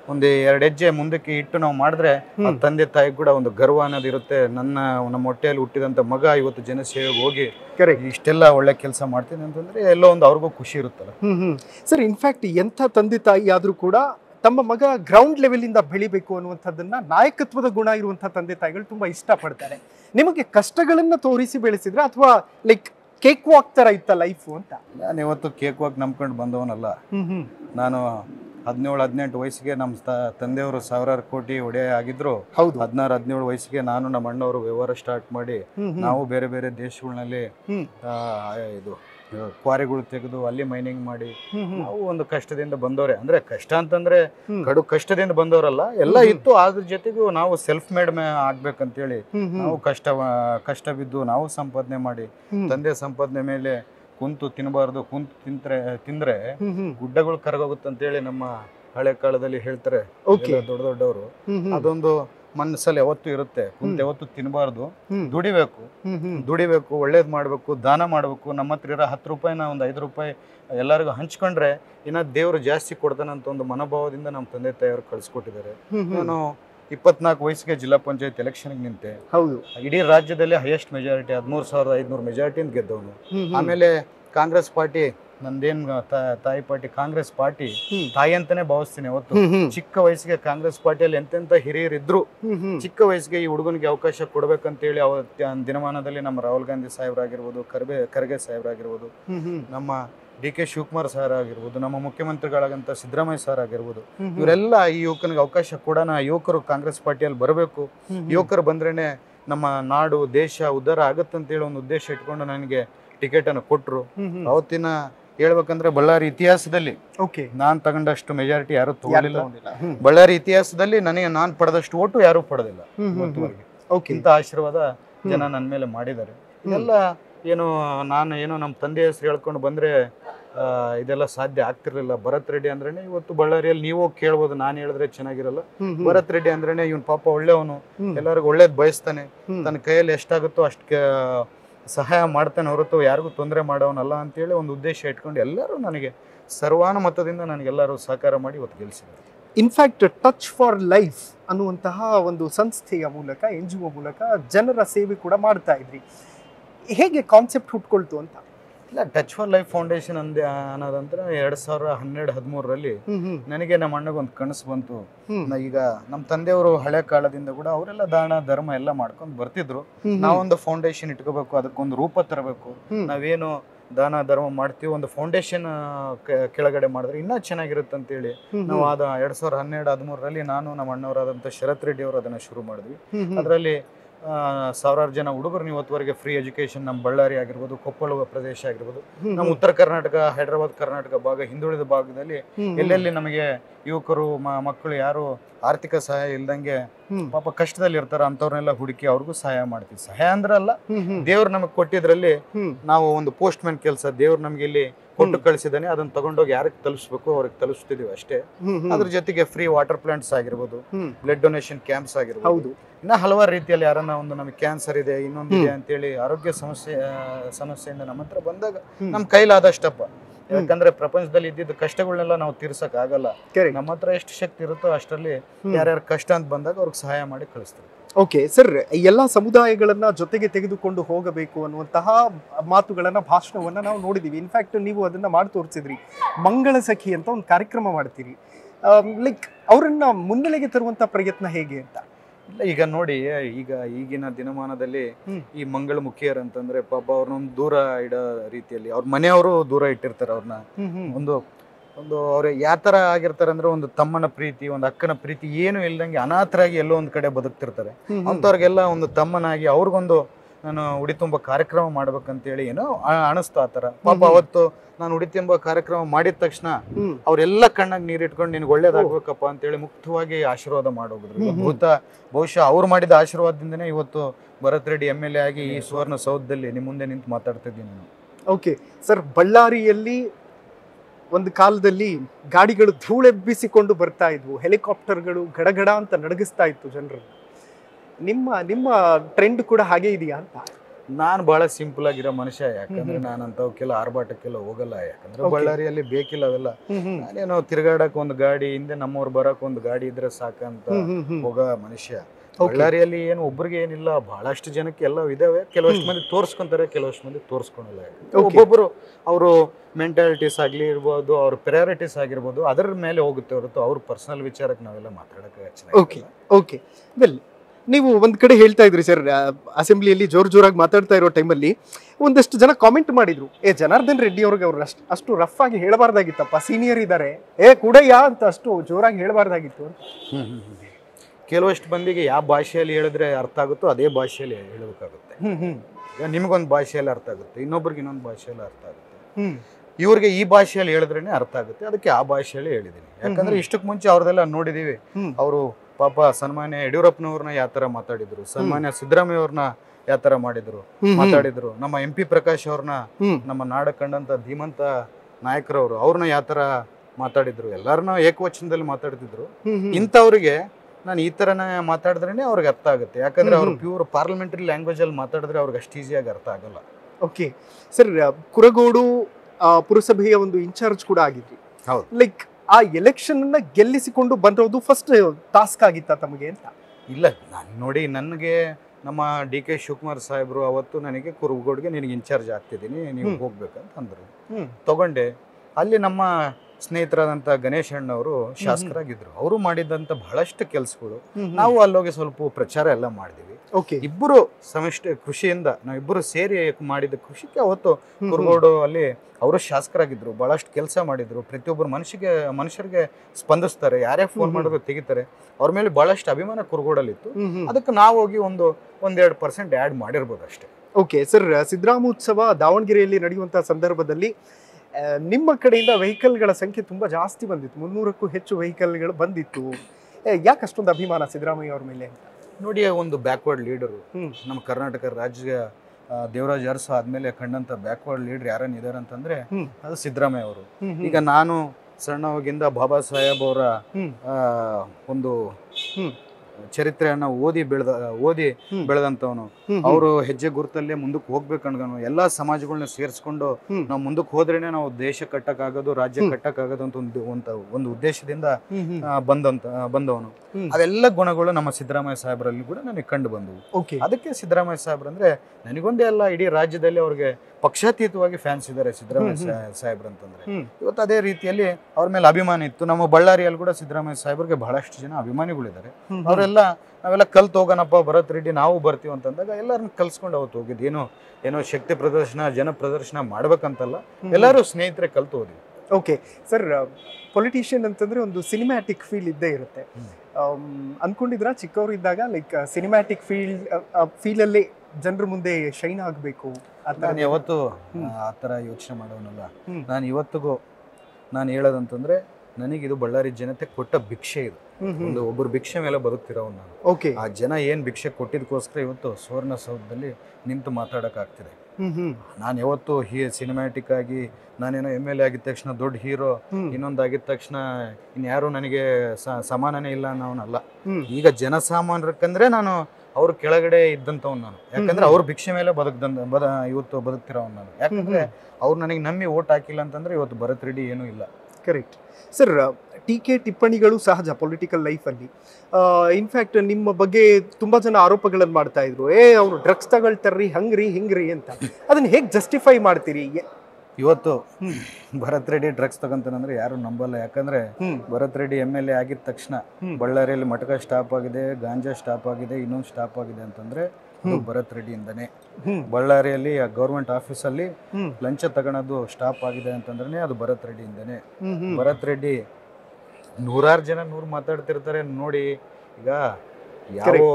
ಒಂದು ಎರಡು ಹೆಜ್ಜೆ ಮುಂದಕ್ಕೆ ಇಟ್ಟು ನಾವು ಮಾಡಿದ್ರೆ ಆ ತಂದೆ ತಾಯಿ ಕೂಡ ಒಂದು ಗರ್ವ ಅನ್ನೋದು ಇರುತ್ತೆ ನನ್ನ ನಮ್ಮ ಹೊಟ್ಟೆಯಲ್ಲಿ ಹುಟ್ಟಿದಂತ ಮಗ ಇವತ್ತು ಜನಸೇವೆಗೆ ಹೋಗಿ ಕರೆಕ್ಟ್ ಇಷ್ಟೆಲ್ಲ ಒಳ್ಳೆ ಕೆಲಸ ಮಾಡ್ತೀನಿ ಅಂತಂದ್ರೆ ಎಲ್ಲೋ ಒಂದು ಅವ್ರಿಗೂ ಖುಷಿ ಇರುತ್ತಲ್ಲ ಹ್ಮ್ ಹ್ಮ್ ಸರ್ ಇನ್ಫ್ಯಾಕ್ಟ್ ಎಂಥ ತಂದೆ ತಾಯಿ ಆದ್ರೂ ಕೂಡ ತಮ್ಮ ಮಗ ಗ್ರೌಂಡ್ ಲೆವೆಲ್ ಇಂದ ಬೆಳಿಬೇಕು ಅನ್ನುವಂಥದ್ದನ್ನ ನಾಯಕತ್ವದ ಗುಣ ಇರುವಂಥ ತಂದೆ ತಾಯಿಗಳು ತುಂಬಾ ಇಷ್ಟಪಡ್ತಾರೆ ನಿಮಗೆ ಕಷ್ಟಗಳನ್ನ ತೋರಿಸಿ ಬೆಳೆಸಿದ್ರೆ ಅಥವಾ ಲೈಕ್ ಕೇಕ್ ವಾಕ್ ತರ ಇತ್ತ ಲೈಫು ಅಂತ ನಾನು ಇವತ್ತು ಕೇಕ್ ವಾಕ್ ನಂಬ್ಕೊಂಡು ಬಂದವನಲ್ಲ ಹ್ಮ್ ಹ್ಮ್ ನಾನು ಹದಿನೇಳು ಹದಿನೆಂಟು ವಯಸ್ಸಿಗೆ ನಮ್ಮ ತ- ತಂದೆಯವರು ಸಾವಿರಾರು ಕೋಟಿ ಒಡೆಯ ಆಗಿದ್ರು ಹೌದು ಹದಿನಾರು ಹದಿನೇಳು ವಯಸ್ಸಿಗೆ ನಾನು ನಮ್ಮ ಅಣ್ಣವರು ವ್ಯವಹಾರ ಸ್ಟಾರ್ಟ್ ಮಾಡಿ ಹ್ಮ್ ಹ್ಮ್. ನಾವು ಬೇರೆ ಬೇರೆ ದೇಶಗಳಲ್ಲಿ ಹ್ಮ್. ಆ, ಇದು ಆ, ಕ್ವಾರಿಗಳು ತೆಗೆದು ಅಲ್ಲಿ ಮೈನಿಂಗ್ ಮಾಡಿ ಹ್ಮ್ ಹ್ಮ್. ನಾವು ಒಂದು ಕಷ್ಟದಿಂದ ಬಂದವ್ರೆ ಅಂದ್ರೆ ಕಷ್ಟ ಅಂತಂದ್ರೆ ಹ್ಮ್. ಕಡು ಕಷ್ಟದಿಂದ ಬಂದವರಲ್ಲ ಎಲ್ಲ ಹ್ಮ್. ಇತ್ತು ಅದ್ರ ಜೊತೆಗೂ ನಾವು ಸೆಲ್ಫ್ ಮೇಡ್ ಆಗ್ಬೇಕಂತೇಳಿ ಹ್ಮ್ ಹ್ಮ್. ನಾವು ಕಷ್ಟ ಕಷ್ಟ ಬಿದ್ದು ನಾವು ಸಂಪಾದನೆ ಮಾಡಿ ಹ್ಮ್. ತಂದೆ ಸಂಪಾದನೆ ಮೇಲೆ ಕುಂತು ತಿನ್ನಬಾರ್ದು ಕುಂತು ತಿಂತ್ರೆ ತಿಂದ್ರೆ ಹ್ಮ್ ಹ್ಮ್. ಗುಡ್ಡಗಳು ಕರಗೋಗುತ್ತಂತೇಳಿ ನಮ್ಮ ಹಳೆ ಕಾಲದಲ್ಲಿ ಹೇಳ್ತಾರೆ Okay. ಎಲ್ಲ ದೊಡ್ಡ ದೊಡ್ಡವರು ಹ್ಮ್ ಹ್ಮ್. ಅದೊಂದು ಮನಸ್ಸಲ್ಲಿ ಯಾವತ್ತು ಇರುತ್ತೆ ಕುಂತ ಹ್ಮ್. ಯಾವತ್ತು ತಿನ್ನಬಾರ್ದು ಹ್ಮ್. ದುಡಿಬೇಕು ಹ್ಮ್ ಹ್ಮ್. ದುಡಿಬೇಕು ಒಳ್ಳೇದು ಮಾಡಬೇಕು ದಾನ ಮಾಡಬೇಕು ನಮ್ಮ ಹತ್ರ ಇರೋ ಹತ್ತು ರೂಪಾಯಿನ ಒಂದು ಐದು ರೂಪಾಯಿ ಎಲ್ಲರಿಗೂ ಹಂಚ್ಕೊಂಡ್ರೆ ಇನ್ನ ದೇವರು ಜಾಸ್ತಿ ಕೊಡ್ತಾನಂತ ಒಂದು ಮನೋಭಾವದಿಂದ ನಮ್ಮ ತಂದೆ ತಾಯಿಯವರು ಕಳಿಸ್ಕೊಟ್ಟಿದ್ದಾರೆ ಹ್ಮ್ ಹ್ಮ್. ನಾನು ಇಪ್ಪತ್ನಾಲ್ಕು ವಯಸ್ಸಿಗೆ ಜಿಲ್ಲಾ ಪಂಚಾಯತ್ ಎಲೆಕ್ಷನ್ಗೆ ನಿಂತೆ ಹೌದು ಇಡೀ ರಾಜ್ಯದಲ್ಲಿ ಹೈಯೆಸ್ಟ್ ಮೆಜಾರಿಟಿ ಹದಿಮೂರು ಸಾವಿರದ ಐದುನೂರು ಮೆಜಾರಿಟಿಯಿಂದ ಗೆದ್ದವನು ಹ್ಮ್ ಹ್ಮ್. ಆಮೇಲೆ ಕಾಂಗ್ರೆಸ್ ಪಾರ್ಟಿ ನಂದೇನು ತಾಯಿ ಪಾರ್ಟಿ ಕಾಂಗ್ರೆಸ್ ಪಾರ್ಟಿ ಹ್ಮ್. ತಾಯಿ ಅಂತಾನೆ ಭಾವಿಸ್ತೀನಿ ಅವತ್ತು ಹ್ಮ್ ಹ್ಮ್. ಚಿಕ್ಕ ವಯಸ್ಸಿಗೆ ಕಾಂಗ್ರೆಸ್ ಪಾರ್ಟಿಯಲ್ಲಿ ಎಂತೆಂತ ಹಿರಿಯರು ಇದ್ರು ಹ್ಮ್ ಹ್ಮ್. ಚಿಕ್ಕ ವಯಸ್ಸಿಗೆ ಈ ಹುಡುಗನಿಗೆ ಅವಕಾಶ ಕೊಡ್ಬೇಕಂತೇಳಿ ಅವತ್ತ ದಿನಮಾನದಲ್ಲಿ ನಮ್ಮ ರಾಹುಲ್ ಗಾಂಧಿ ಸಾಹೇಬ್ರಾಗಿರ್ಬೋದು ಖರ್ಗೆ ಖರ್ಗೆ ಸಾಹೇಬ್ರಾಗಿರ್ಬೋದು ಹ್ಮ್ ಹ್ಮ್. ನಮ್ಮ ಡಿ ಕೆ ಶಿವಕುಮಾರ್ ಸರ್ ಆಗಿರ್ಬೋದು ನಮ್ಮ ಮುಖ್ಯಮಂತ್ರಿಗಳಾಗಂತ ಸಿದ್ದರಾಮಯ್ಯ ಸರ್ ಆಗಿರ್ಬೋದು ಹ್ಮ್ ಹ್ಮ್. ಇವರೆಲ್ಲ ಈ ಯುವಕನಿಗೆ ಅವಕಾಶ ಕೊಡೋಣ ಯುವಕರು ಕಾಂಗ್ರೆಸ್ ಪಾರ್ಟಿಯಲ್ಲಿ ಬರಬೇಕು ಹ್ಮ್ ಹ್ಮ್. ಯುವಕರು ಬಂದ್ರೇನೆ ನಮ್ಮ ನಾಡು ದೇಶ ಉದ್ಧಾರ ಆಗುತ್ತಂತೇಳಿ ಒಂದು ಉದ್ದೇಶ ಇಟ್ಕೊಂಡು ನನಗೆ ಟಿಕೆಟ್ ಅನ್ನು ಕೊಟ್ಟರು ಹ್ಮ್ ಹ್ಮ್. ಅವತ್ತಿನ ಹೇಳ್ಬೇಕಂದ್ರೆ ಬಳ್ಳಾರಿ ಇತಿಹಾಸದಲ್ಲಿ ಓಕೆ ನಾನು ತಗೊಂಡಷ್ಟು ಮೆಜಾರಿಟಿ ಯಾರು ತಗೊಳ್ಳಿಲ್ಲ ಹ್ಮ್. ಬಳ್ಳಾರಿ ಇತಿಹಾಸದಲ್ಲಿ ನನಗೆ ನಾನು ಪಡೆದಷ್ಟು ಓಟು ಯಾರೂ ಪಡೆದಿಲ್ಲ ಹ್ಮ್ ಹ್ಮ್ ಹ್ಮ್. ಇವತ್ತುವರೆಗೆ ಓಕೆ ಇಂಥ ಆಶೀರ್ವಾದ ಜನ ನನ್ನ ಮೇಲೆ ಮಾಡಿದ್ದಾರೆ ಇದೆಲ್ಲ ಏನು ನಾನು ಏನೋ ನಮ್ಮ ತಂದೆ ಹೆಸರು ಹೇಳ್ಕೊಂಡು ಬಂದ್ರೆ ಆ, ಇದೆಲ್ಲ ಸಾಧ್ಯ ಆಗ್ತಿರ್ಲಿಲ್ಲ ಭರತ್ ರೆಡ್ಡಿ ಅಂದ್ರೇನೆ ಇವತ್ತು ಬಳ್ಳಾರಿಯಲ್ಲಿ ನೀವು ಕೇಳ್ಬೋದು ನಾನು ಹೇಳಿದ್ರೆ ಚೆನ್ನಾಗಿರಲ್ಲ ಹ್ಮ್ ಹ್ಮ್. ಭರತ್ ರೆಡ್ಡಿ ಅಂದ್ರೇನೆ ಇವನ್ ಪಾಪ ಒಳ್ಳೆಯವನು ಹ್ಮ್. ಎಲ್ಲರಿಗೂ ಒಳ್ಳೇದ್ ಬಯಸ್ತಾನೆ ಹ್ಮ್. ತನ್ನ ಕೈಯಲ್ಲಿ ಎಷ್ಟಾಗುತ್ತೋ ಅಷ್ಟು ಸಹಾಯ ಮಾಡ್ತಾನೆ ಹೊರತು ಯಾರಿಗೂ ತೊಂದರೆ ಮಾಡೋನಲ್ಲ ಅಂತೇಳಿ ಒಂದು ಉದ್ದೇಶ ಇಟ್ಕೊಂಡು ಎಲ್ಲರೂ ನನಗೆ ಸರ್ವಾನುಮತದಿಂದ ನನಗೆಲ್ಲರೂ ಸಹಕಾರ ಮಾಡಿ ಇವತ್ತು ಗೆಲ್ಲಿಸಿದ್ದಾರೆ ಇನ್ಫ್ಯಾಕ್ಟ್ ಟಚ್ ಫಾರ್ ಲೈಫ್ ಅನ್ನುವಂತಹ ಒಂದು ಸಂಸ್ಥೆಯ ಮೂಲಕ ಎನ್ ಜಿ ಒ ಮೂಲಕ ಜನರ ಸೇವೆ ಕೂಡ ಮಾಡ್ತಾ ಇದ್ರಿ ಹೇಗೆ ಕಾನ್ಸೆಪ್ಟ್ ಹುಟ್ಕೊಳ್ತು ಅಂತ ಇಲ್ಲ ಟಚ್ ಫಾರ್ ಲೈಫ್ ಫೌಂಡೇಶನ್ ಅಂದೆ ಅನ್ನೋದಂದ್ರೆ ಎರಡು ಸಾವಿರ ಹನ್ನೆರಡು ಹದಿಮೂರರಲ್ಲಿ ಹ್ಮ್ ಹ್ಮ್ ನನಗೆ ನಮ್ಮ ಅಣ್ಣಗೆ ಒಂದು ಕನಸು ಬಂತು ಹ್ಮ್. ನಾ ಈಗ ನಮ್ಮ ತಂದೆಯವರು ಹಳೆ ಕಾಲದಿಂದ ಕೂಡ ಅವರೆಲ್ಲ ದಾನ ಧರ್ಮ ಎಲ್ಲ ಮಾಡ್ಕೊಂಡು ಬರ್ತಿದ್ರು ಹ್ಮ್ ಹ್ಮ್. ನಾವೊಂದು ಫೌಂಡೇಶನ್ ಇಟ್ಕೋಬೇಕು ಅದಕ್ಕೊಂದು ರೂಪ ತರಬೇಕು ಹ್ಮ್. ನಾವೇನು ದಾನ ಧರ್ಮ ಮಾಡ್ತೀವಿ ಒಂದು ಫೌಂಡೇಶನ್ ಕೆಳಗಡೆ ಮಾಡಿದ್ರೆ ಇನ್ನೂ ಚೆನ್ನಾಗಿರುತ್ತೆ ಅಂತೇಳಿ ಹ್ಮ್ ನಾವು ಹ್ಮ್. ಅದ ಎರಡ್ ಸಾವಿರದ ಹನ್ನೆರಡು ಹದಿಮೂರರಲ್ಲಿ ನಾನು ನಮ್ಮ ಅಣ್ಣವರಾದಂಥ ಶರತ್ ರೆಡ್ಡಿ ಅವರು ಅದನ್ನ ಶುರು ಮಾಡಿದ್ವಿ ಹ್ಮ್ ಹ್ಮ್. ಅದರಲ್ಲಿ ಸಾವಿರಾರು ಜನ ಹುಡುಗರು ಇವತ್ತುವರೆಗೆ ಫ್ರೀ ಎಜುಕೇಶನ್ ನಮ್ಮ ಬಳ್ಳಾರಿ ಆಗಿರ್ಬೋದು ಕೊಪ್ಪಳ ಪ್ರದೇಶ ಆಗಿರ್ಬೋದು ಹ್ಮ್ ನಮ್ಮ ಉತ್ತರ ಕರ್ನಾಟಕ ಹೈದರಾಬಾದ್ ಕರ್ನಾಟಕ ಭಾಗ ಹಿಂದುಳಿದ ಭಾಗದಲ್ಲಿ ಹ್ಮ್. ಎಲ್ಲೆಲ್ಲಿ ನಮಗೆ ಯುವಕರು ಮ- ಮಕ್ಕಳು ಯಾರು ಆರ್ಥಿಕ ಸಹಾಯ ಇಲ್ದಂಗೆ ಹ್ಮ್. ಪಾಪ ಕಷ್ಟದಲ್ಲಿ ಇರ್ತಾರ ಅಂಥವ್ರನ್ನೆಲ್ಲ ಹುಡುಕಿ ಅವ್ರಿಗೂ ಸಹಾಯ ಮಾಡ್ತೀವಿ ಸಹಾಯ ಅಂದ್ರಲ್ಲ ಹ್ಮ್ ಹ್ಮ್. ದೇವ್ರು ನಮಗೆ ಕೊಟ್ಟಿದ್ರಲ್ಲಿ ಹ್ಮ್. ನಾವು ಒಂದು ಪೋಸ್ಟ್ ಮ್ಯಾನ್ ಕೆಲಸ ದೇವ್ರು ನಮ್ಗೆ ಇಲ್ಲಿ ಕೊಟ್ಟು ಕಳಿಸಿದಾನೆ ಅದನ್ನ ತಗೊಂಡೋಗಿ ಯಾರಿಗೆ ತಲುಪಿಸ್ಬೇಕು ಅವ್ರಿಗೆ ತಲುಪಿಸ್ತಿದೀವಿ ಅಷ್ಟೇ ಹ್ಮ್ ಹ್ಮ್. ಅದ್ರ ಜೊತೆಗೆ ಫ್ರೀ ವಾಟರ್ ಪ್ಲಾಂಟ್ಸ್ ಆಗಿರ್ಬೋದು ಹ್ಮ್. ಬ್ಲಡ್ ಡೊನೇಷನ್ ಕ್ಯಾಂಪ್ಸ್ ಆಗಿರ್ಬೋದು ಹೌದು ಇನ್ನ ಹಲವಾರು ರೀತಿಯಲ್ಲಿ ಯಾರನ್ನ ಒಂದು ನಮಗೆ ಕ್ಯಾನ್ಸರ್ ಇದೆ ಇನ್ನೊಂದಿದೆ ಅಂತೇಳಿ ಆರೋಗ್ಯ ಸಮಸ್ಯೆ ಆ, ಸಮಸ್ಯೆಯಿಂದ ನಮ್ಮ ಹತ್ರ ಬಂದಾಗ ಹ್ಮ್. ನಮ್ಮ ಕೈಲಾದಷ್ಟಪ್ಪ ಯಾಕಂದ್ರೆ ಪ್ರಪಂಚದಲ್ಲಿ ಇದ್ದಿದ್ದ ಕಷ್ಟಗಳನ್ನೆಲ್ಲ ನಾವು ತೀರ್ಸಕ್ ಆಗಲ್ಲ Correct. ನಮ್ಮ ಹತ್ರ ಎಷ್ಟು ಶಕ್ತಿ ಇರುತ್ತೋ ಅಷ್ಟರಲ್ಲಿ ಹ್ಮ್. ಯಾರ್ಯಾರ ಕಷ್ಟ ಅಂತ ಬಂದಾಗ ಅವ್ರಿಗೆ ಸಹಾಯ ಮಾಡಿ ಕಳಿಸ್ತೀವಿ ಓಕೆ ಸರ್ ಎಲ್ಲ ಸಮುದಾಯಗಳನ್ನ ಜೊತೆಗೆ ತೆಗೆದುಕೊಂಡು ಹೋಗಬೇಕು ಅನ್ನುವಂತಹ ಮಾತುಗಳನ್ನ ಭಾಷಣವನ್ನ ನಾವು ನೋಡಿದೀವಿ ಇನ್ಫ್ಯಾಕ್ಟ್ ನೀವು ಅದನ್ನ ಮಾಡಿ ತೋರಿಸಿದ್ರಿ ಮಂಗಳ ಸಖಿ ಅಂತ ಒಂದು ಕಾರ್ಯಕ್ರಮ ಮಾಡ್ತೀರಿ ಲೈಕ್ ಅವರನ್ನ ಮುನ್ನೆಲೆಗೆ ತರುವಂತ ಪ್ರಯತ್ನ ಹೇಗೆ ಅಂತ ಇಲ್ಲ ಈಗ ನೋಡಿ ಈಗ ಈಗಿನ ದಿನಮಾನದಲ್ಲಿ ಹ್ಮ್. ಈ ಮಂಗಳ ಮುಖಿಯರ್ ಅಂತಂದ್ರೆ ಪಾಪ ಅವ್ರನ್ನೊಂದು ದೂರ ಇಡೋ ರೀತಿಯಲ್ಲಿ ಅವ್ರ ಮನೆಯವರು ದೂರ ಇಟ್ಟಿರ್ತಾರೆ ಅವ್ರನ್ನ ಹ್ಮ್ ಹ್ಮ್. ಒಂದು ಒಂದು ಅವ್ರು ಯಾವ ತರ ಆಗಿರ್ತಾರೆ ಅಂದ್ರೆ ಒಂದು ತಮ್ಮನ ಪ್ರೀತಿ ಒಂದು ಅಕ್ಕನ ಪ್ರೀತಿ ಏನು ಇಲ್ದಂಗೆ ಅನಾಥರಾಗಿ ಎಲ್ಲೋ ಒಂದ್ ಕಡೆ ಬದುಕ್ತಿರ್ತಾರೆ ಹ್ಮ್ ಹ್ಮ್. ಅಂಥವ್ರಿಗೆಲ್ಲ ಒಂದು ತಮ್ಮನಾಗಿ ಅವ್ರಿಗೊಂದು ನಾನು ಉಡಿ ತುಂಬ ಕಾರ್ಯಕ್ರಮ ಮಾಡ್ಬೇಕಂತೇಳಿ ಏನೋ ಅ- ಅನಿಸ್ತು ಆ ಥರ ಪಾಪ ಹ್ಮ್. ಅವತ್ತು ನಾನು ಉಡಿ ತುಂಬ ಕಾರ್ಯಕ್ರಮ ಮಾಡಿದ ತಕ್ಷಣ ಹ್ಮ್. ಅವರೆಲ್ಲ ಕಣ್ಣಾಗ ನೀರಿಟ್ಕೊಂಡು ನಿನ್ಗೆ ಒಳ್ಳೇದಾಗ್ಬೇಕಪ್ಪ ಅಂತೇಳಿ ಮುಕ್ತವಾಗಿ ಆಶೀರ್ವಾದ ಮಾಡೋಗಿದ್ರು ಹ್ಮ್ ಹ್ಮ್. ಭೂತ ಬಹುಶಃ ಅವ್ರು ಮಾಡಿದ ಆಶೀರ್ವಾದದಿಂದನೇ ಇವತ್ತು Bharat Reddy M L A ಆಗಿ ಈ ಸುವರ್ಣ ಸೌಧದಲ್ಲಿ ನಿಮ್ಮ ಮುಂದೆ ನಿಂತು ಮಾತಾಡ್ತಿದ್ದೀನಿ ನಾನು ಓಕೆ ಸರ್ ಬಳ್ಳಾರಿಯಲ್ಲಿ ಒಂದು ಕಾಲದಲ್ಲಿ ಗಾಡಿಗಳು ಧೂಳೆಬ್ಬಿಸಿಕೊಂಡು ಬರ್ತಾ ಇದ್ವು ಹೆಲಿಕಾಪ್ಟರ್ಗಳು ಗಡಗಡ ಅಂತ ನಡಗಿಸ್ತಾ ಇತ್ತು ಜನರನ್ನು ನಿಮ್ಮ ನಿಮ್ಮ ಟ್ರೆಂಡ್ ಕೂಡ ಹಾಗೆ ಇದೆಯಾ ಅಂತ ನಾನು ಬಹಳ ಸಿಂಪಲ್ ಆಗಿರೋ ಮನುಷ್ಯ ಯಾಕಂದ್ರೆ ನಾನು ಅಂತವಕ್ಕೆಲ್ಲ ಆರ್ಭಾಟಕ್ಕೆಲ್ಲ ಹೋಗಲ್ಲ ಯಾಕಂದ್ರೆ Okay. ಬಳ್ಳಾರಿಯಲ್ಲಿ ಬೇಕಿಲ್ಲ ಅವೆಲ್ಲ ಹ್ಮ್ ಹ್ಮ್ ನಾನೇನೋ ತಿರ್ಗಾಡಕ್ ಒಂದು ಗಾಡಿ ಹಿಂದೆ ನಮ್ಮವ್ರು ಬರಕ್ ಒಂದು ಗಾಡಿ ಇದ್ರೆ ಸಾಕಂತ ಹ್ಮ್ ಹ್ಮ್ ಹ್ಮ್ ಹೋಗೋ ಮನುಷ್ಯ ಬಳ್ಳಾರಿಯಲ್ಲಿ ಏನು ಒಬ್ರಿಗೆ ಏನಿಲ್ಲ ಬಹಳಷ್ಟು ಜನಕ್ಕೆ ಎಲ್ಲ ಇದಾವೆ ಕೆಲವಷ್ಟು ಮಂದಿ ತೋರ್ಸ್ಕೊಂತಾರೆ ಕೆಲವಷ್ಟು ಮಂದಿ ತೋರ್ಸ್ಕೊಳಲ್ಲ Okay. ಒಬ್ಬೊಬ್ರು ಅವರು ಮೆಂಟಾಲಿಟೀಸ್ ಆಗ್ಲಿ ಇರ್ಬೋದು ಅವ್ರ ಪ್ರಯಾರಿಟೀಸ್ ಆಗಿರ್ಬೋದು ಅದರ ಮೇಲೆ ಹೋಗುತ್ತೆ ಹೊರತು ಅವ್ರ ಪರ್ಸನಲ್ ವಿಚಾರಕ್ಕೆ ನಾವೆಲ್ಲ ಮಾತಾಡಕ್ಕೆ ಓಕೆ ಓಕೆ ವೆಲ್ ನೀವು ಒಂದ್ ಕಡೆ ಹೇಳ್ತಾ ಇದ್ರಿ ಸರ್ ಅಸೆಂಬ್ಲಿಯಲ್ಲಿ ಜೋರ್ ಜೋರಾಗಿ ಮಾತಾಡ್ತಾ ಇರೋ ಟೈಮಲ್ಲಿ ಒಂದಷ್ಟು ಜನ ಕಾಮೆಂಟ್ ಮಾಡಿದ್ರು ಏ ಜನಾರ್ದನ್ ರೆಡ್ಡಿ ಅವ್ರಿಗೆ ಅವ್ರು ಅಷ್ಟು ಅಷ್ಟು ರಫ್ ಆಗಿ ಹೇಳಬಾರ್ದಾಗಿತ್ತಪ್ಪ ಸೀನಿಯರ್ ಇದ್ದಾರೆ ಏ ಕೂಡಯ್ಯ ಅಂತ ಅಷ್ಟು ಜೋರಾಗಿ ಹೇಳಬಾರ್ದಾಗಿತ್ತು ಅಂತ ಕೆಲವಷ್ಟು ಮಂದಿಗೆ ಯಾವ ಭಾಷೆಯಲ್ಲಿ ಹೇಳಿದ್ರೆ ಅರ್ಥ ಆಗುತ್ತೋ ಅದೇ ಭಾಷೆಯಲ್ಲಿ ಹೇಳಬೇಕಾಗುತ್ತೆ ಹ್ಮ್ ಹ್ಮ್ ಈಗ ನಿಮ್ಗೊಂದು ಭಾಷೆಯಲ್ಲಿ ಅರ್ಥ ಆಗುತ್ತೆ ಇನ್ನೊಬ್ರಿಗೆ ಇನ್ನೊಂದು ಭಾಷೆಯಲ್ಲಿ ಅರ್ಥ ಆಗುತ್ತೆ ಹ್ಮ್ ಇವ್ರಿಗೆ ಈ ಭಾಷೆಯಲ್ಲಿ ಹೇಳಿದ್ರೇನೆ ಅರ್ಥ ಆಗುತ್ತೆ ಅದಕ್ಕೆ ಆ ಭಾಷೆಯಲ್ಲಿ ಹೇಳಿದ್ದೀನಿ ಯಾಕಂದ್ರೆ ಹ್ಮ್. ಇಷ್ಟಕ್ಕೆ ಮುಂಚೆ ಅವ್ರದೆಲ್ಲ ನೋಡಿದೀವಿ ಹ್ಮ್ ಅವರು ಪಾಪ ಸನ್ಮಾನ್ಯ ಯಡಿಯೂರಪ್ಪನವ್ರನ್ನ ಯಾವ ತರ ಮಾತಾಡಿದ್ರು ಸನ್ಮಾನ್ಯ ಸಿದ್ದರಾಮಯ್ಯ ಅವ್ರನ್ನ ಯಾವ ತರ ಮಾಡಿದ್ರು ಹ್ಮ್ ಹ್ಮ್ ಮಾತಾಡಿದ್ರು ನಮ್ಮ ಎಂ ಪಿ ಪ್ರಕಾಶ್ ಅವ್ರನ್ನ ಹ್ಮ್ ನಮ್ಮ ನಾಡ ಕಂಡಂತ ಧೀಮಂತ ನಾಯಕರವರು ಅವ್ರನ್ನ ಯಾವ ತರ ಮಾತಾಡಿದ್ರು ಎಲ್ಲಾರನ್ನ ಏಕವಚನದಲ್ಲಿ ಮಾತಾಡ್ತಿದ್ರು ಹ್ಮ್ ಹ್ಮ್ ಇಂಥವ್ರಿಗೆ ನಾನು ಈ ತರನೇ ಮಾತಾಡಿದ್ರೇನೆ ಅವ್ರಿಗೆ ಅರ್ಥ ಆಗುತ್ತೆ ಯಾಕಂದ್ರೆ ಅವ್ರು ಹ್ಮ್ ಹ್ಮ್. ಪ್ಯೂರ್ ಪಾರ್ಲಿಮೆಂಟರಿ ಲ್ಯಾಂಗ್ವೇಜ್ ಅಲ್ಲಿ ಮಾತಾಡಿದ್ರೆ ಅವ್ರಿಗೆ ಅಷ್ಟು ಈಸಿಯಾಗಿ ಅರ್ಥ ಆಗಲ್ಲ ಓಕೆ ಸರ್ ಕುರಗೋಡು ಆ, ಪುರಸಭೆಯ ಒಂದು ಇನ್ಚಾರ್ಜ್ ಕೂಡ ಆಗಿದ್ರಿ ಹೌದು. ಲೈಕ್ ಆ ಎಲೆಕ್ಷನ್ ಅನ್ನ ಗೆಲ್ಲಿಸಿಕೊಂಡು ಬಂದಿರೋದು ಫಸ್ಟ್ ಟಾಸ್ಕ್ ಆಗಿತ್ತ ತಮಗೆ ಅಂತ ಇಲ್ಲ ನಾನು ನೋಡಿ ನನಗೆ ನಮ್ಮ ಡಿ ಕೆ ಶಿವಕುಮಾರ್ ಸಾಹೇಬರು ಅವತ್ತು ನನಗೆ ಕುರುಗೋಡ್ಗೆ ನಿನಗೆ ಇನ್ಚಾರ್ಜ್ ಆಗ್ತಿದ್ದೀನಿ ನೀವು ಹ್ಮ್. ಹೋಗ್ಬೇಕಂತ ಅಂದರು ಹ್ಮ್ ತಗೊಂಡೆ ಅಲ್ಲಿ ನಮ್ಮ ಸ್ನೇಹಿತರಾದಂಥ ಗಣೇಶ್ ಅಣ್ಣವರು ಶಾಸಕರಾಗಿದ್ರು ಅವರು ಮಾಡಿದಂಥ ಬಹಳಷ್ಟು ಕೆಲಸಗಳು ನಾವು ಅಲ್ಲೋಗಿ ಸ್ವಲ್ಪ ಪ್ರಚಾರ ಎಲ್ಲ ಮಾಡಿದ್ವಿ ಓಕೆ ಇಬ್ಬರು ಸಮಿಷ್ಟ ಕೃಷಿಯಿಂದ ನಾವಿಬ್ಬರು ಸೇರಿ ಮಾಡಿದ ಕೃಷಿಗೆ ಅವತ್ತು ಕುರುಗೋಡು ಅಲ್ಲಿ ಅವರು ಶಾಸಕರಾಗಿದ್ರು ಬಹಳಷ್ಟು ಕೆಲಸ ಮಾಡಿದ್ರು ಪ್ರತಿಯೊಬ್ಬರು ಮನುಷ್ಯಗೆ ಮನುಷ್ಯರಿಗೆ ಸ್ಪಂದಿಸ್ತಾರೆ ಯಾರೇ ಫೋನ್ ಹ್ಮ್. ಮಾಡಿದ್ರು ತೆಗಿತಾರೆ ಅವ್ರ ಮೇಲೆ ಬಹಳಷ್ಟು ಅಭಿಮಾನ ಕುರುಗೋಡಲ್ಲಿತ್ತು ಅದಕ್ಕೆ ನಾವು ಹೋಗಿ ಒಂದು ಒಂದೆರಡು ಪರ್ಸೆಂಟ್ ಆ್ಯಡ್ ಮಾಡಿರ್ಬೋದು ಅಷ್ಟೇ ಓಕೆ ಸರ್ ಸಿದ್ದರಾಮೋತ್ಸವ ದಾವಣಗೆರೆಯಲ್ಲಿ ನಡೆಯುವಂತಹ ಸಂದರ್ಭದಲ್ಲಿ ಆ, ನಿಮ್ಮ ಕಡೆಯಿಂದ ವೆಹಿಕಲ್ಗಳ ಸಂಖ್ಯೆ ತುಂಬಾ ಜಾಸ್ತಿ ಬಂದಿತ್ತು ಮುನ್ನೂರಕ್ಕೂ ಹೆಚ್ಚು ವೆಹಿಕಲ್ಗಳು ಬಂದಿತ್ತು ಯಾಕೆ ಅಷ್ಟೊಂದು ಅಭಿಮಾನ ಸಿದ್ದರಾಮಯ್ಯ ಅವ್ರ ಮೇಲೆ ಅಂತ ನೋಡಿ ಒಂದು ಬ್ಯಾಕ್ವರ್ಡ್ ಲೀಡರು ಹ್ಮ್. ನಮ್ಮ ಕರ್ನಾಟಕ ರಾಜ್ಯ ಆ, ದೇವರಾಜ್ ಅರಸು ಆದ್ಮೇಲೆ ಕಂಡಂತ ಬ್ಯಾಕ್ವರ್ಡ್ ಲೀಡರ್ ಯಾರನ್ನ ಇದಾರೆ ಅಂತಂದ್ರೆ ಹ್ಮ್. ಅದು ಸಿದ್ದರಾಮಯ್ಯ ಅವರು ಹ್ಮ್, ಹ್ಮ್. ಈಗ ನಾನು ಸಣ್ಣವಾಗಿಂದ ಬಾಬಾ ಸಾಹೇಬ್ ಅವರ ಹ್ಮ್. ಆ, ಒಂದು ಹ್ಮ್. ಚರಿತ್ರೆಯನ್ನ ಓದಿ ಬೆಳೆದ ಓದಿ ಹ್ಮ್. ಬೆಳೆದಂತವನು ಹ್ಮ್, ಹ್ಮ್. ಅವರು ಹೆಜ್ಜೆ ಗುರುತಲ್ಲೇ ಮುಂದಕ್ಕೆ ಹೋಗ್ಬೇಕು ಅನ್ಕೊಂಡು ಎಲ್ಲಾ ಸಮಾಜಗಳನ್ನ ಸೇರಿಸ್ಕೊಂಡು ಹ್ಮ್. ನಾವು ಮುಂದಕ್ಕೆ ಹೋದ್ರೇನೆ ನಾವು ದೇಶ ಕಟ್ಟಕ್ಕಾಗೋದು ರಾಜ್ಯ ಹ್ಮ್. ಕಟ್ಟಕ್ಕಾಗೋದು ಅಂತ ಒಂದು ಒಂದು ಒಂದು ಉದ್ದೇಶದಿಂದ ಹ್ಮ್, ಹ್ಮ್. ಆ, ಬಂದಂತ ಬಂದವನು ಹ್ಮ್. ಅವೆಲ್ಲ ಗುಣಗಳು ನಮ್ಮ ಸಿದ್ದರಾಮಯ್ಯ ಸಾಹೇಬರಲ್ಲಿ ಕೂಡ ನನಗೆ ಕಂಡು ಬಂದವು ಓಕೆ ಅದಕ್ಕೆ ಸಿದ್ದರಾಮಯ್ಯ ಸಾಹೇಬ್ರು ಅಂದ್ರೆ ನನಗೊಂದೇ ಅಲ್ಲ ಇಡೀ ರಾಜ್ಯದಲ್ಲಿ ಅವ್ರಿಗೆ ಪಕ್ಷಾತೀತವಾಗಿ ಫ್ಯಾನ್ಸ್ ಇದ್ದಾರೆ ಸಿದ್ದರಾಮಯ್ಯ ಹ್ಮ್, ಸಾ- ಸಾಹೇಬ್ರು ಅಂತಂದ್ರೆ ಹ್ಮ್. ಇವತ್ತು ಅದೇ ರೀತಿಯಲ್ಲಿ ಅವ್ರ ಮೇಲೆ ಅಭಿಮಾನ ಇತ್ತು ನಮ್ಮ ಬಳ್ಳಾರಿಯಲ್ಲಿ ಕೂಡ ಸಿದ್ದರಾಮಯ್ಯ ಸಾಹೇಬ್ರಿಗೆ ಬಹಳಷ್ಟು ಜನ ಅಭಿಮಾನಿಗಳಿದ್ದಾರೆ ಹ್ಮ್, ಹ್ಮ್. ಅವರೆಲ್ಲ ನಾವೆಲ್ಲ ಕಲ್ತು ಹೋಗೋಣಪ್ಪ ಭರತ್ ರೆಡ್ಡಿ ನಾವು ಬರ್ತೀವಿ ಅಂತಂದಾಗ ಎಲ್ಲರನ್ನ ಕಲ್ಸ್ಕೊಂಡು ಅವತ್ತು ಹೋಗಿದ್ದು ಏನೋ ಏನೋ ಶಕ್ತಿ ಪ್ರದರ್ಶನ ಜನ ಪ್ರದರ್ಶನ ಮಾಡ್ಬೇಕಂತಲ್ಲ ಹ್ಮ್. ಎಲ್ಲರೂ ಸ್ನೇಹಿತರೆ ಕಲ್ತು ಹೋದ್ವಿ ಓಕೆ ಸರ್ ಪೊಲಿಟಿಷಿಯನ್ ಅಂತಂದ್ರೆ ಒಂದು ಸಿನಿಮ್ಯಾಟಿಕ್ ಫೀಲ್ ಇದ್ದೇ ಇರುತ್ತೆ ಹ್ಮ್. ಆಮ್, ಅನ್ಕೊಂಡಿದ್ರ ಚಿಕ್ಕವರು ಇದ್ದಾಗ ಲೈಕ್ ಸಿನಿಮ್ಯಾಟಿಕ್ ಫೀಲ್ಡ್ ಫೀಲಲ್ಲಿ ಜನರ ಮುಂದೆ ಶೈನ್ ಆಗಬೇಕು ನಾನು ಯಾವತ್ತು ಹ್ಮ್. ಆ ಥರ ಯೋಚನೆ ಮಾಡೋನಲ್ಲ ಹ್ಮ್. ನಾನು ಇವತ್ತಿಗೂ ನಾನು ಹೇಳೋದಂತಂದ್ರೆ ನನಗಿದು ಬಳ್ಳಾರಿ ಜನತೆ ಕೊಟ್ಟ ಭಿಕ್ಷೆ ಇದು ಒಂದು ಒಬ್ಬರು ಭಿಕ್ಷೆ ಮೇಲೆ ಬದುಕ್ತಿರೋನು ನಾನು ಓಕೆ ಆ ಜನ ಏನು ಭಿಕ್ಷೆ ಕೊಟ್ಟಿದ್ದಕ್ಕೋಸ್ಕರ ಇವತ್ತು ಸುವರ್ಣ ಸೌಧದಲ್ಲಿ ನಿಂತು ಮಾತಾಡೋಕ್ಕಾಗ್ತಿದೆ ಹ್ಮ್ ಹ್ಮ್ ನಾನು ಯಾವತ್ತು ಹೀ ಸಿನಿಮ್ಯಾಟಿಕ್ ಆಗಿ ನಾನೇನೋ ಎಮ್ ಎಲ್ ಎ ಆಗಿದ ತಕ್ಷಣ ದೊಡ್ಡ ಹೀರೋ ಹ್ಮ್ ಇನ್ನೊಂದು ಆಗಿದ ತಕ್ಷಣ ಇನ್ಯಾರು ನನಗೆ ಸ- ಸಮಾನನೇ ಇಲ್ಲ ಅನ್ನೋನಲ್ಲ ಹ್ಮ್ ಈಗ ಜನಸಾಮಾನ್ಯಕ್ಕಂದ್ರೆ ನಾನು ಅವ್ರ ಕೆಳಗಡೆ ಇದ್ದಂಥವ್ನು ನಾನು ಯಾಕಂದ್ರೆ ಹ್ಮ್. ಅವ್ರ ಭಿಕ್ಷೆ ಮೇಲೆ ಬದುಕ್ದಂತ ಬದ ಇವತ್ತು ಬದುಕ್ತಿರೋನು ನಾನು ಯಾಕಂದ್ರೆ ಅವ್ರು ನನಗೆ ನಂಬಿ ಓಟ್ ಹಾಕಿಲ್ಲ ಅಂತಂದ್ರೆ ಇವತ್ತು ಭರತ್ ರೆಡ್ಡಿ ಏನೂ ಇಲ್ಲ ಕರೆಕ್ಟ್ ಸರ್ ಟೀಕೆ ಟಿಪ್ಪಣಿಗಳು ಸಹಜ ಪೊಲಿಟಿಕಲ್ ಲೈಫಲ್ಲಿ ಇನ್ಫ್ಯಾಕ್ಟ್ ನಿಮ್ಮ ಬಗ್ಗೆ ತುಂಬಾ ಜನ ಆರೋಪಗಳನ್ನು ಮಾಡ್ತಾ ಇದ್ರು ಏ ಅವ್ರು ಡ್ರಗ್ಸ್ ತಗೊಳ್ತಾರ್ರಿ ಹಂಗ್ರಿ ಹಿಂಗ್ರಿ ಅಂತ ಅದನ್ನ ಹೇಗೆ ಜಸ್ಟಿಫೈ ಮಾಡ್ತೀರಿ ಎ- ಇವತ್ತು ಹ್ಮ್. ಭರತ್ ರೆಡ್ಡಿ ಡ್ರಗ್ಸ್ ತಗೊಂತಾನಂದ್ರೆ ಯಾರು ನಂಬಲ್ಲ ಯಾಕಂದ್ರೆ ಹ್ಮ್ Bharat Reddy M L A ಆಗಿದ ತಕ್ಷಣ ಹ್ಮ್. ಬಳ್ಳಾರಿಯಲ್ಲಿ ಮಟಕ ಸ್ಟಾಪ್ ಆಗಿದೆ ಗಾಂಜಾ ಸ್ಟಾಪ್ ಆಗಿದೆ ಇನ್ನೊಂದು ಸ್ಟಾಪ್ ಆಗಿದೆ ಅಂತಂದ್ರೆ ಅದು ಹ್ಮ್. ಭರತ್ ರೆಡ್ಡಿಯಿಂದನೇ ಹ್ಮ್ ಬಳ್ಳಾರಿಯಲ್ಲಿ ಗೌರ್ಮೆಂಟ್ ಆಫೀಸಲ್ಲಿ ಹ್ಮ್ ಲಂಚ ತಗೊಳೋದು ಸ್ಟಾಪ್ ಆಗಿದೆ ಅಂತಂದ್ರೆ ಅದು ಭರತ್ ರೆಡ್ಡಿಯಿಂದನೇ ಹ್ಮ್ ಹ್ಮ್ ಭರತ್ ರೆಡ್ಡಿ ನೂರಾರು ಜನ ನೂರು ಮಾತಾಡ್ತಿರ್ತಾರೆ ನೋಡಿ ಈಗ ಯಾವ Correct.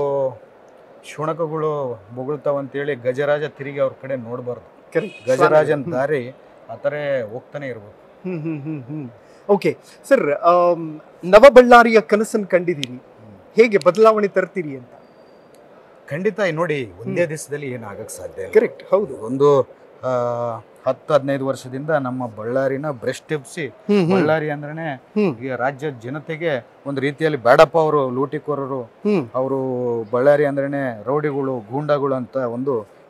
ಶುಣಕಗಳು ಬೊಗಳ್ತಾವ ಅಂತೇಳಿ ಗಜರಾಜ ತಿರುಗಿ ಅವ್ರ ಕಡೆ ನೋಡ್ಬಾರ್ದು Correct. ಗಜರಾಜನ್ ದಾರಿ ಆ ಥರ ಹೋಗ್ತಾನೆ ಇರ್ಬೇಕು ಹ್ಮ್ hmm hmm hmm okay sir ನವಬಳ್ಳಾರಿಯ ಕನಸನ್ನು ಕಂಡಿದ್ದೀರಿ ಹೇಗೆ ಬದಲಾವಣೆ ತರ್ತೀರಿ ಅಂತ ಖಂಡಿತ ನೋಡಿ ಒಂದೇ ದಿವಸದಲ್ಲಿ ಏನು ಆಗಕ್ ಸಾಧ್ಯ ಇಲ್ಲ ಕರೆಕ್ಟ್ ಹೌದು ಒಂದು ಆ, ಹತ್ತು ಹದಿನೈದು ವರ್ಷದಿಂದ ನಮ್ಮ ಬಳ್ಳಾರಿನ ಬ್ರೆಸ್ಟ್ ಎಬ್ಸಿ ಹ್ಮ್ ಹ್ಮ್ ಬಳ್ಳಾರಿ ಅಂದ್ರೇನೆ ಹ್ಮ್. ಈಗ ರಾಜ್ಯದ ಜನತೆಗೆ ಒಂದು ರೀತಿಯಲ್ಲಿ ಬೇಡಪ್ಪ ಅವರು ಲೂಟಿಕೋರರು ಹ್ಮ್ ಅವರು ಬಳ್ಳಾರಿ ಅಂದ್ರೇನೆ ರೌಡಿಗಳು ಗೂಂಡಾಗಳು ಅಂತ ಒಂದು